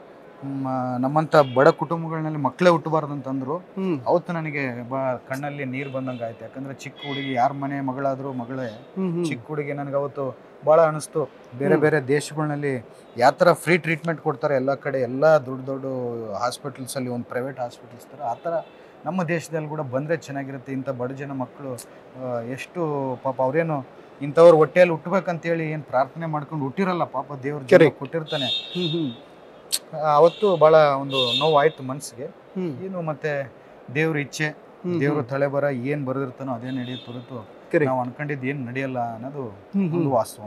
ಮ, ನಮ್ಮಂಥ ಬಡ ಕುಟುಂಬಗಳಲ್ಲಿ ಮಕ್ಕಳೇ ಹುಟ್ಟಬಾರ್ದು ಅಂತಂದ್ರು ಹ್ಮ್ ಅವತ್ತು ನನಗೆ ಬಾ ಕಣ್ಣಲ್ಲಿ ನೀರು ಬಂದಂಗೆ ಆಯ್ತು ಯಾಕಂದ್ರೆ ಚಿಕ್ಕ ಹುಡುಗಿ ಯಾರ ಮನೆ ಮಗಳಾದರೂ ಮಗಳೇ ಹ್ಮ್ ಹ್ಮ್ ಚಿಕ್ಕ ಹುಡುಗಿ ನನಗೆ ಅವತ್ತು ಭಾಳ ಅನಿಸ್ತು ಬೇರೆ ಹ್ಮ್. ಬೇರೆ ದೇಶಗಳಲ್ಲಿ ಯಾವ ಥರ ಫ್ರೀ ಟ್ರೀಟ್ಮೆಂಟ್ ಕೊಡ್ತಾರೆ ಎಲ್ಲ ಕಡೆ ಎಲ್ಲ ದೊಡ್ಡ ದೊಡ್ಡ ಹಾಸ್ಪಿಟಲ್ಸಲ್ಲಿ ಒಂದು ಪ್ರೈವೇಟ್ ಹಾಸ್ಪಿಟಲ್ಸ್ ಥರ ಆ ಥರ ನಮ್ಮ ದೇಶದಲ್ಲಿ ಕೂಡ ಬಂದರೆ ಚೆನ್ನಾಗಿರುತ್ತೆ ಇಂಥ ಬಡ ಜನ ಮಕ್ಕಳು ಆ, ಎಷ್ಟು ಪಾಪ ಅವರೇನು ಇಂಥವ್ರು ಹೊಟ್ಟೆಯಲ್ಲಿ ಹುಟ್ಟಬೇಕಂತೇಳಿ ಏನು ಪ್ರಾರ್ಥನೆ ಮಾಡ್ಕೊಂಡು ಹುಟ್ಟಿರಲ್ಲ ಪಾಪ ದೇವ್ರ ಜೀವ Correct. ಕೊಟ್ಟಿರ್ತಾನೆ ಹ್ಮ್ ಹ್ಮ್ ಆ, ಅವತ್ತು ಭಾಳ ಒಂದು ನೋವು ಆಯ್ತು ಮನಸ್ಸಿಗೆ ಹ್ಮ್ ಏನು ಮತ್ತೆ ದೇವ್ರ ಇಚ್ಛೆ ಹ್ಮ್ ದೇವ್ರ ತಲೆ ಬರ ಏನು ಬರೆದಿರ್ತಾನೋ ಅದೇ ನಡೆಯುತ್ತೆ ಹೊರತು Correct. ನಾವು ಅನ್ಕೊಂಡಿದ್ದು ಏನು ನಡೆಯಲ್ಲ ಅನ್ನೋದು ಹ್ಮ್ ಒಂದು ಹ್ಮ್ ವಾಸ್ತವಾಂಶ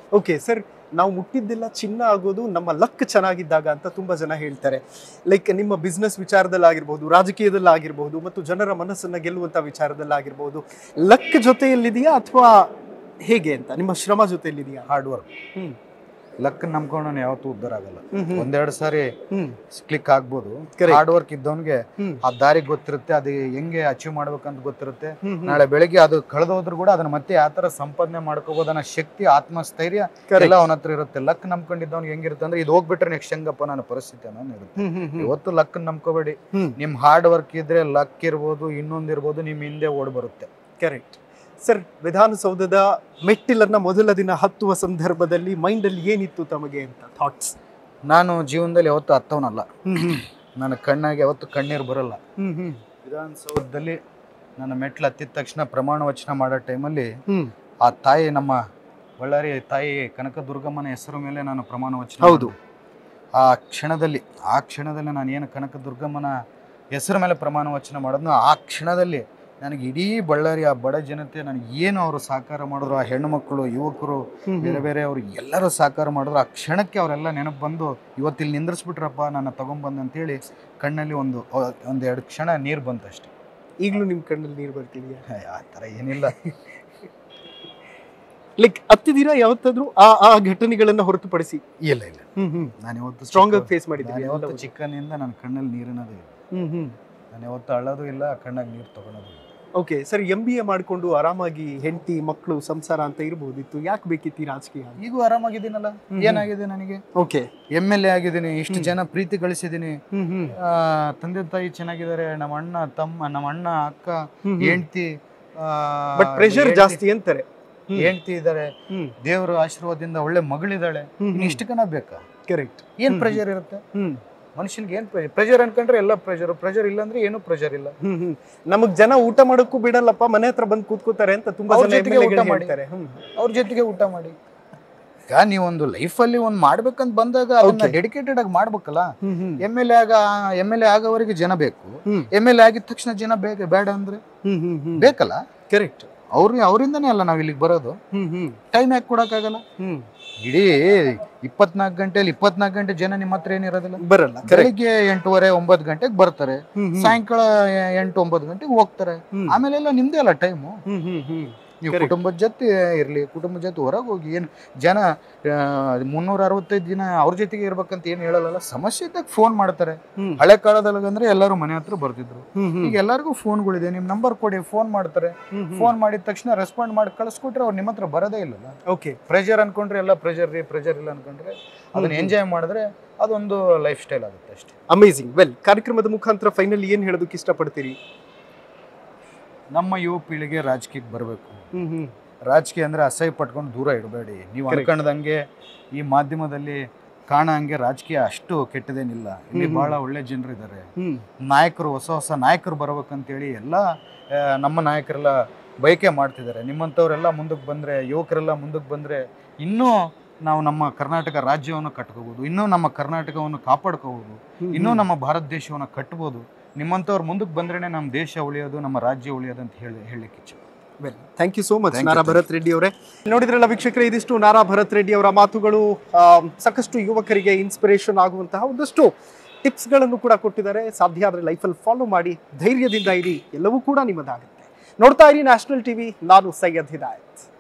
ಓಕೆ ಸರ್ ನಾವು ಮುಟ್ಟಿದ್ದೆಲ್ಲ ಚಿನ್ನ ಆಗೋದು ನಮ್ಮ ಲಕ್ ಚೆನ್ನಾಗಿದ್ದಾಗ ಅಂತ ತುಂಬಾ ಜನ ಹೇಳ್ತಾರೆ ಲೈಕ್ ನಿಮ್ಮ ಬಿಸ್ನೆಸ್ ವಿಚಾರದಲ್ಲಾಗಿರ್ಬೋದು ರಾಜಕೀಯದಲ್ಲಾಗಿರ್ಬೋದು ಮತ್ತು ಜನರ ಮನಸ್ಸನ್ನ ಗೆಲ್ಲುವಂತ ವಿಚಾರದಲ್ಲಾಗಿರ್ಬೋದು ಲಕ್ ಜೊತೆಯಲ್ಲಿದೆಯಾ ಅಥವಾ ಹೇಗೆ ಅಂತ ನಿಮ್ಮ ಶ್ರಮ ಜೊತೆಯಲ್ಲಿದೆಯಾ ಹಾರ್ಡ್ ವರ್ಕ್ ಹ್ಮ್ ಲಕ್ ನಂಬ್ಕೊಂಡು ನಾನು ಯಾವತ್ತೂ ಉದ್ಧಾರ ಆಗಲ್ಲ ಹ್ಮ್ ಹ್ಮ್. ಒಂದೆರಡು ಸಾರಿ ಹ್ಮ್ ಕ್ಲಿಕ್ ಆಗ್ಬೋದು Correct. ಹಾರ್ಡ್ ವರ್ಕ್ ಇದ್ದವನಿಗೆ ಹ್ಮ್. ಆ ದಾರಿ ಗೊತ್ತಿರುತ್ತೆ ಅದು ಹೆಂಗೆ ಅಚೀವ್ ಮಾಡ್ಬೇಕಂತ ಗೊತ್ತಿರುತ್ತೆ ಹ್ಮ್ ಹ್ಮ್. ನಾಳೆ ಬೆಳಿಗ್ಗೆ ಅದು ಕಳೆದೋದ್ರು ಕೂಡ ಅದನ್ನ ಮತ್ತೆ ಯಾವ ತರ ಸಂಪಾದನೆ ಮಾಡ್ಕೋಬಹುದು ಅನ್ನೋ ಶಕ್ತಿ ಆತ್ಮಸ್ಥೈರ್ಯ Correct. ಎಲ್ಲ ಅವನ ಹತ್ರ ಇರುತ್ತೆ ಲಕ್ ನಂಬ್ಕೊಂಡಿದ್ದವ್ನಿಗೆ ಹೆಂಗಿರುತ್ತೆ ಅಂದ್ರೆ ಇದು ಹೋಗ್ಬಿಟ್ರೆ ನೆಕ್ಸ್ಟ್ ಹೆಂಗಪ್ಪ ನನ್ನ ಪರಿಸ್ಥಿತಿ ಅನ್ನೋದು ಇರುತ್ತೆ ಹ್ಮ್ ಹ್ಮ್ ಹ್ಮ್. ಇವತ್ತು ಲಕ್ ನಂಬ್ಕೋಬೇಡಿ ಹ್ಮ್. ನಿಮ್ ಹಾರ್ಡ್ ವರ್ಕ್ ಇದ್ರೆ ಲಕ್ ಇರ್ಬೋದು ಇನ್ನೊಂದ್ ಇರ್ಬೋದು ನಿಮ್ ಹಿಂದೆ ಓಡ್ ಬರುತ್ತೆ ಕರೆಕ್ಟ್ ಸರ್ ವಿಧಾನಸೌಧದ ಮೆಟ್ಟಿಲನ್ನ ಮೊದಲ ದಿನ ಹತ್ತುವ ಸಂದರ್ಭದಲ್ಲಿ ಮೈಂಡ್ ಅಲ್ಲಿ ಏನಿತ್ತು ತಮಗೆ ಅಂತ ಥಾಟ್ಸ್ ನಾನು ಜೀವನದಲ್ಲಿ ಯಾವತ್ತೂ ಹತ್ತವನಲ್ಲ ನನ್ನ ಕಣ್ಣಾಗಿ ಯಾವತ್ತು ಕಣ್ಣೀರು ಬರಲ್ಲ ಹ್ಮ್ ಹ್ಮ್ ವಿಧಾನಸೌಧದಲ್ಲಿ ನನ್ನ ಮೆಟ್ಲು ಹತ್ತಿದ ತಕ್ಷಣ ಪ್ರಮಾಣ ವಚನ ಮಾಡೋ ಟೈಮಲ್ಲಿ ಹ್ಮ್ ಆ ತಾಯಿ ನಮ್ಮ ಬಳ್ಳಾರಿ ತಾಯಿ ಕನಕ ದುರ್ಗಮ್ಮನ ಹೆಸರು ಮೇಲೆ ನಾನು ಪ್ರಮಾಣ ವಚನ ಹೌದು. ಮಾಡಿದೆ. ಆ ಕ್ಷಣದಲ್ಲಿ ಆ ಕ್ಷಣದಲ್ಲಿ ನಾನು ಏನು ಕನಕ ದುರ್ಗಮ್ಮನ ಹೆಸರು ಮೇಲೆ ಪ್ರಮಾಣ ವಚನ ಮಾಡೋದ್ನ ಆ ಕ್ಷಣದಲ್ಲಿ ನನಗೆ ಇಡೀ ಬಳ್ಳಾರಿ ಆ ಬಡ ಜನತೆ ನನಗೆ ಏನು ಅವರು ಸಹಕಾರ ಮಾಡಿದ್ರು ಆ ಹೆಣ್ಣು ಮಕ್ಕಳು ಯುವಕರು ಹ್ಮ್ ಬೇರೆ ಬೇರೆ ಅವರು ಎಲ್ಲರೂ ಸಹಕಾರ ಮಾಡಿದ್ರು ಆ ಕ್ಷಣಕ್ಕೆ ಅವರೆಲ್ಲ ನೆನಪು ಬಂದು ಇವತ್ತಿಲ್ಲಿ ನಿಂದ್ರಿಸ್ಬಿಟ್ರಪ್ಪ ನನ್ನ ತಗೊಂಬಂದು ಅಂತೇಳಿ ಕಣ್ಣಲ್ಲಿ ಒಂದು ಒಂದು ಎರಡು ಕ್ಷಣ ನೀರು ಬಂತು ಅಷ್ಟೇ ಈಗಲೂ ನಿಮ್ ಕಣ್ಣಲ್ಲಿ ನೀರು ಬರ್ತಿದ್ಯಾ ಆ ಥರ ಏನಿಲ್ಲ ಲೈಕ್ ಹತ್ತಿದ್ದೀರಾ ಯಾವತ್ತಾದ್ರೂ ಆ ಆ ಘಟನೆಗಳನ್ನ ಹೊರತುಪಡಿಸಿ ಇಲ್ಲ ಇಲ್ಲ ಹ್ಮ್ ಹ್ಮ್ ನಾನು ಯಾವತ್ತು ಸ್ಟ್ರಾಂಗ್ ಆಗಿ ಚಿಕ್ಕ- ಫೇಸ್ ನಾನು ಮಾಡಿದ್ದೀವಿ ಯಾವತ್ತು ಎಲ್ಲವೂ. ಚಿಕ್ಕನಿಂದ ನನ್ನ ಕಣ್ಣಲ್ಲಿ ನೀರಿನದು ಇಲ್ಲ ಹ್ಮ್ ಹ್ಮ್ ನಾನು ಯಾವತ್ತು ಅಳ್ಳೋದು ಇಲ್ಲ ಕಣ್ಣಾಗಿ ನೀರು ತಗೊಳೋದು ಇಲ್ಲ okay sir M B A ಮಾಡ್ಕೊಂಡು ಆರಾಮಾಗಿ ಹೆಂಡತಿ ಮಕ್ಕಳು ಸಂಸಾರ ಅಂತ ಇರ್ಬೋದಿತ್ತು ಯಾಕೆ ಬೇಕಿತ್ತು ಈ ರಾಜಕೀಯ ಈಗೂ ಆರಾಮಾಗಿದ್ದೀನಲ್ಲ ಹ್ಮ್. ಏನಾಗಿದೆ ನನಗೆ ಓಕೆ ಎಮ್ ಎಲ್ ಎ ಆಗಿದ್ದೀನಿ ಇಷ್ಟು ಹ್ಮ್. ಜನ ಪ್ರೀತಿ ಗಳಿಸಿದ್ದೀನಿ ಹ್ಮ್ ಹ್ಮ್ ಆ, ತಂದೆ ತಾಯಿ ಚೆನ್ನಾಗಿದ್ದಾರೆ ನಮ್ಮ ಅಣ್ಣ ತಮ್ಮ ನಮ್ಮ ಅಣ್ಣ ಅಕ್ಕ ಹ್ಮ್ ಹೆಂಡತಿ ಬಟ್ ಪ್ರೆಷರ್ ಜಾಸ್ತಿ ಅಂತಾರೆ ಹ್ಮ್. ಹೆಂಡತಿ ಇದ್ದಾರೆ ಹ್ಮ್ ದೇವರ ಆಶೀರ್ವಾದದಿಂದ ಒಳ್ಳೆ ಮಗಳಿದ್ದಾಳೆ ಇನ್ನು ಇಷ್ಟು ಕನ ಬೇಕಾ ಕರೆಕ್ಟ್ ಏನ್ ಹ್ಮ್. ಪ್ರೆಷರ್ ಇರುತ್ತೆ ಹ್ಮ್ ಮನುಷ್ಯನ್ಗೆ ಏನ್ ಪ್ರೆಷರ್ ಪ್ರೆಷರ್ ಅನ್ಕೊಂಡ್ರೆ ಎಲ್ಲ ಪ್ರೆಷರ್ ಪ್ರೆಷರ್ ಇಲ್ಲ ಅಂದ್ರೆ ಏನು ಪ್ರೆಷರ್ ಇಲ್ಲ ಹ್ಮ್ ಹ್ಮ್ ನಮಗ್ ಜನ ಊಟ ಮಾಡಕ್ಕೂ ಬಿಡಲ್ಲಪ್ಪ ಮನೆ ಹತ್ರ ಬಂದು ಕೂತ್ಕೋತಾರೆ ಅಂತ ತುಂಬಾ ಅವ್ರ ಜನ ಜೊತೆಗೆ MLA ಊಟ ಗಳು ಮಾಡಿ. ಹೇಳ್ತಾರೆ ಹ್ಮ್ ಅವ್ರ ಜೊತೆಗೆ ಊಟ ಮಾಡಿ ಈಗ ನೀವೊಂದು ಲೈಫಲ್ಲಿ ಒಂದು ಮಾಡ್ಬೇಕಂತ ಬಂದಾಗ ಅದನ್ನ Okay. ಡೆಡಿಕೇಟೆಡ್ ಆಗಿ ಮಾಡ್ಬೇಕಲ್ಲ ಹ್ಮ್ ಹ್ಮ್ ಎಮ್ ಎಲ್ ಎ ಆಗ ಎಮ್ ಎಲ್ ಎ ಆಗೋವರೆಗೆ ಜನ ಬೇಕು ಹ್ಮ್. ಎಮ್ ಎಲ್ ಎ ಆಗಿದ ತಕ್ಷಣ ಜನ ಬೇಗ ಬೇಡ ಅಂದ್ರೆ ಹ್ಮ್ ಹ್ಮ್ ಹ್ಮ್ ಬೇಕಲ್ಲ ಕರೆಕ್ಟ್ ಅವ್ರ ಅವರಿಂದನೇ ಅಲ್ಲ ನಾವ್ ಇಲ್ಲಿಗೆ ಬರೋದು ಹ್ಮ್ ಹ್ಮ್ ಟೈಮ್ ಯಾಕೆ ಕೊಡಕ್ಕಾಗಲ್ಲ ಹ್ಮ್ ಇಡೀ ಇಪ್ಪತ್ನಾಲ್ಕು ಗಂಟೆಲಿ ಇಪ್ಪತ್ನಾಲ್ಕು ಗಂಟೆ ಜನ ನಿಮ್ಮ ಹತ್ರ ಏನಿರೋದಿಲ್ಲ ಬರಲ್ಲ ಕರೆಕ್ಟ್ ಬೆಳಿಗ್ಗೆ ಎಂಟೂವರೆ ಒಂಬತ್ತು ಗಂಟೆಗೆ ಬರ್ತಾರೆ ಹ್ಮ್ ಹ್ಮ್ ಸಾಯಂಕಾಲ ಎಂಟು ಒಂಬತ್ತು ಗಂಟೆಗೆ ಹೋಗ್ತಾರೆ ಹ್ಮ್. ಆಮೇಲೆಲ್ಲ ನಿಮ್ದೇ ಅಲ್ಲ ಟೈಮು ಹ್ಮ್ ಹ್ಮ್ ಹ್ಮ್ ನೀವು Correct. ಕುಟುಂಬದ ಜೊತೆ ಇರಲಿ ಕುಟುಂಬದ ಜೊತೆ ಹೊರಗೆ ಹೋಗಿ ಏನು ಜನ ಮುನ್ನೂರ ಅರವತ್ತೈದು ದಿನ ಅವ್ರ ಜೊತೆಗೆ ಇರ್ಬೇಕಂತ ಏನು ಹೇಳಲ್ಲ ಸಮಸ್ಯೆ ಇದ್ದಾಗ ಫೋನ್ ಮಾಡ್ತಾರೆ ಹ್ಮ್. ಹಳೆ ಕಾಲದಲ್ಲಿ ಅಂದ್ರೆ ಎಲ್ಲರೂ ಮನೆ ಹತ್ರ ಬರ್ತಿದ್ರು ಹ್ಮ್ ಹ್ಮ್ ಈಗ ಎಲ್ಲರಿಗೂ ಫೋನ್ಗಳಿದೆ ನಿಮ್ಮ ನಂಬರ್ ಕೊಡಿ ಫೋನ್ ಮಾಡ್ತಾರೆ ಹ್ಮ್ ಹ್ಮ್ ಫೋನ್ ಮಾಡಿದ ತಕ್ಷಣ ರೆಸ್ಪಾಂಡ್ ಮಾಡಿ ಕಳಿಸ್ಕೊಟ್ರೆ ಅವ್ರು ನಿಮ್ಮ ಹತ್ರ ಬರೋದೇ ಇಲ್ಲಲ್ಲ ಓಕೆ ಪ್ರೆಷರ್ ಅನ್ಕೊಂಡ್ರೆ ಎಲ್ಲ ಪ್ರೆಷರ್ ರೀ ಪ್ರೆಷರ್ ಇಲ್ಲ ಅನ್ಕೊಂಡ್ರೆ ಅದನ್ನ ಹ್ಮ್. ಎಂಜಾಯ್ ಮಾಡಿದ್ರೆ ಅದೊಂದು ಲೈಫ್ ಸ್ಟೈಲ್ ಆಗುತ್ತೆ ಅಷ್ಟೇ ಅಮೇಸಿಂಗ್ ವೆಲ್ ಕಾರ್ಯಕ್ರಮದ ಮುಖಾಂತರ ಫೈನಲ್ ಏನ್ ಹೇಳೋದಕ್ಕೆ ಇಷ್ಟಪಡ್ತೀರಿ ನಮ್ಮ ಯುವ ಪೀಳಿಗೆ ರಾಜಕೀಯಕ್ಕೆ ಬರಬೇಕು ಹ್ಮ್ ಹ್ಮ್ ರಾಜಕೀಯ ಅಂದ್ರೆ ಅಸಹ್ಯ ಪಟ್ಕೊಂಡು ದೂರ ಇಡಬೇಡಿ ನೀವು Correct. ಅನ್ಕೊಂಡಂಗೆ ಈ ಮಾಧ್ಯಮದಲ್ಲಿ ಕಾಣಂಗೆ ರಾಜಕೀಯ ಅಷ್ಟು ಕೆಟ್ಟದೇನಿಲ್ಲ ಇಲ್ಲಿ ಹ್ಮ್. ಬಹಳ ಒಳ್ಳೆ ಜನರು ಇದ್ದಾರೆ ಹ್ಮ್ ನಾಯಕರು ಹೊಸ ಹೊಸ ನಾಯಕರು ಬರ್ಬೇಕಂತೇಳಿ ಎಲ್ಲ ಆ, ನಮ್ಮ ನಾಯಕರೆಲ್ಲ ಬಯಕೆ ಮಾಡ್ತಿದ್ದಾರೆ ನಿಮ್ಮಂಥವ್ರೆಲ್ಲ ಮುಂದಕ್ಕೆ ಬಂದರೆ ಯುವಕರೆಲ್ಲ ಮುಂದಕ್ಕೆ ಬಂದರೆ ಇನ್ನೂ ನಾವು ನಮ್ಮ ಕರ್ನಾಟಕ ರಾಜ್ಯವನ್ನು ಕಟ್ಕೋಬೋದು ಇನ್ನೂ ನಮ್ಮ ಕರ್ನಾಟಕವನ್ನು ಕಾಪಾಡ್ಕೋಬೋದು ಹ್ಮ್ ಇನ್ನೂ ಹ್ಮ್. ನಮ್ಮ ಭಾರತ ದೇಶವನ್ನು ಕಟ್ಬೋದು ನಿಮ್ಮಂಥವ್ರು ಮುಂದಕ್ಕೆ ಬಂದ್ರೇ ನಮ್ಮ ದೇಶ ಉಳಿಯೋದು ನಮ್ಮ ರಾಜ್ಯ ಉಳಿಯೋದು ಅಂತ ಹೇಳಿ ಹೇಳಲಿಕ್ಕೆ ಇಚ್ಛೆ well thank you so much Thank you, Nara thank Bharat Reddy ಅವರೇ ನೋಡಿದ್ರಲ್ಲ ವೀಕ್ಷಕರೇ ಇದಿಷ್ಟು ನಾರಾ ಭರತ್ ರೆಡ್ಡಿ ಅವರ ಮಾತುಗಳು ಆ, ಸಾಕಷ್ಟು ಯುವಕರಿಗೆ ಇನ್ಸ್ಪಿರೇಷನ್ ಆಗುವಂತಹ ಒಂದಷ್ಟು ಟಿಪ್ಸ್ಗಳನ್ನು ಕೂಡ ಕೊಟ್ಟಿದ್ದಾರೆ ಸಾಧ್ಯ ಆದರೆ ಲೈಫಲ್ಲಿ ಫಾಲೋ ಮಾಡಿ ಧೈರ್ಯದಿಂದ ಇರಿ ಎಲ್ಲವೂ ಕೂಡ ನಿಮ್ಮದಾಗುತ್ತೆ ನೋಡ್ತಾ ಇರಿ ನ್ಯಾಷನಲ್ ಟಿವಿ ನಾನು ಸೈಯದ್ ಹಿದಾಯತ್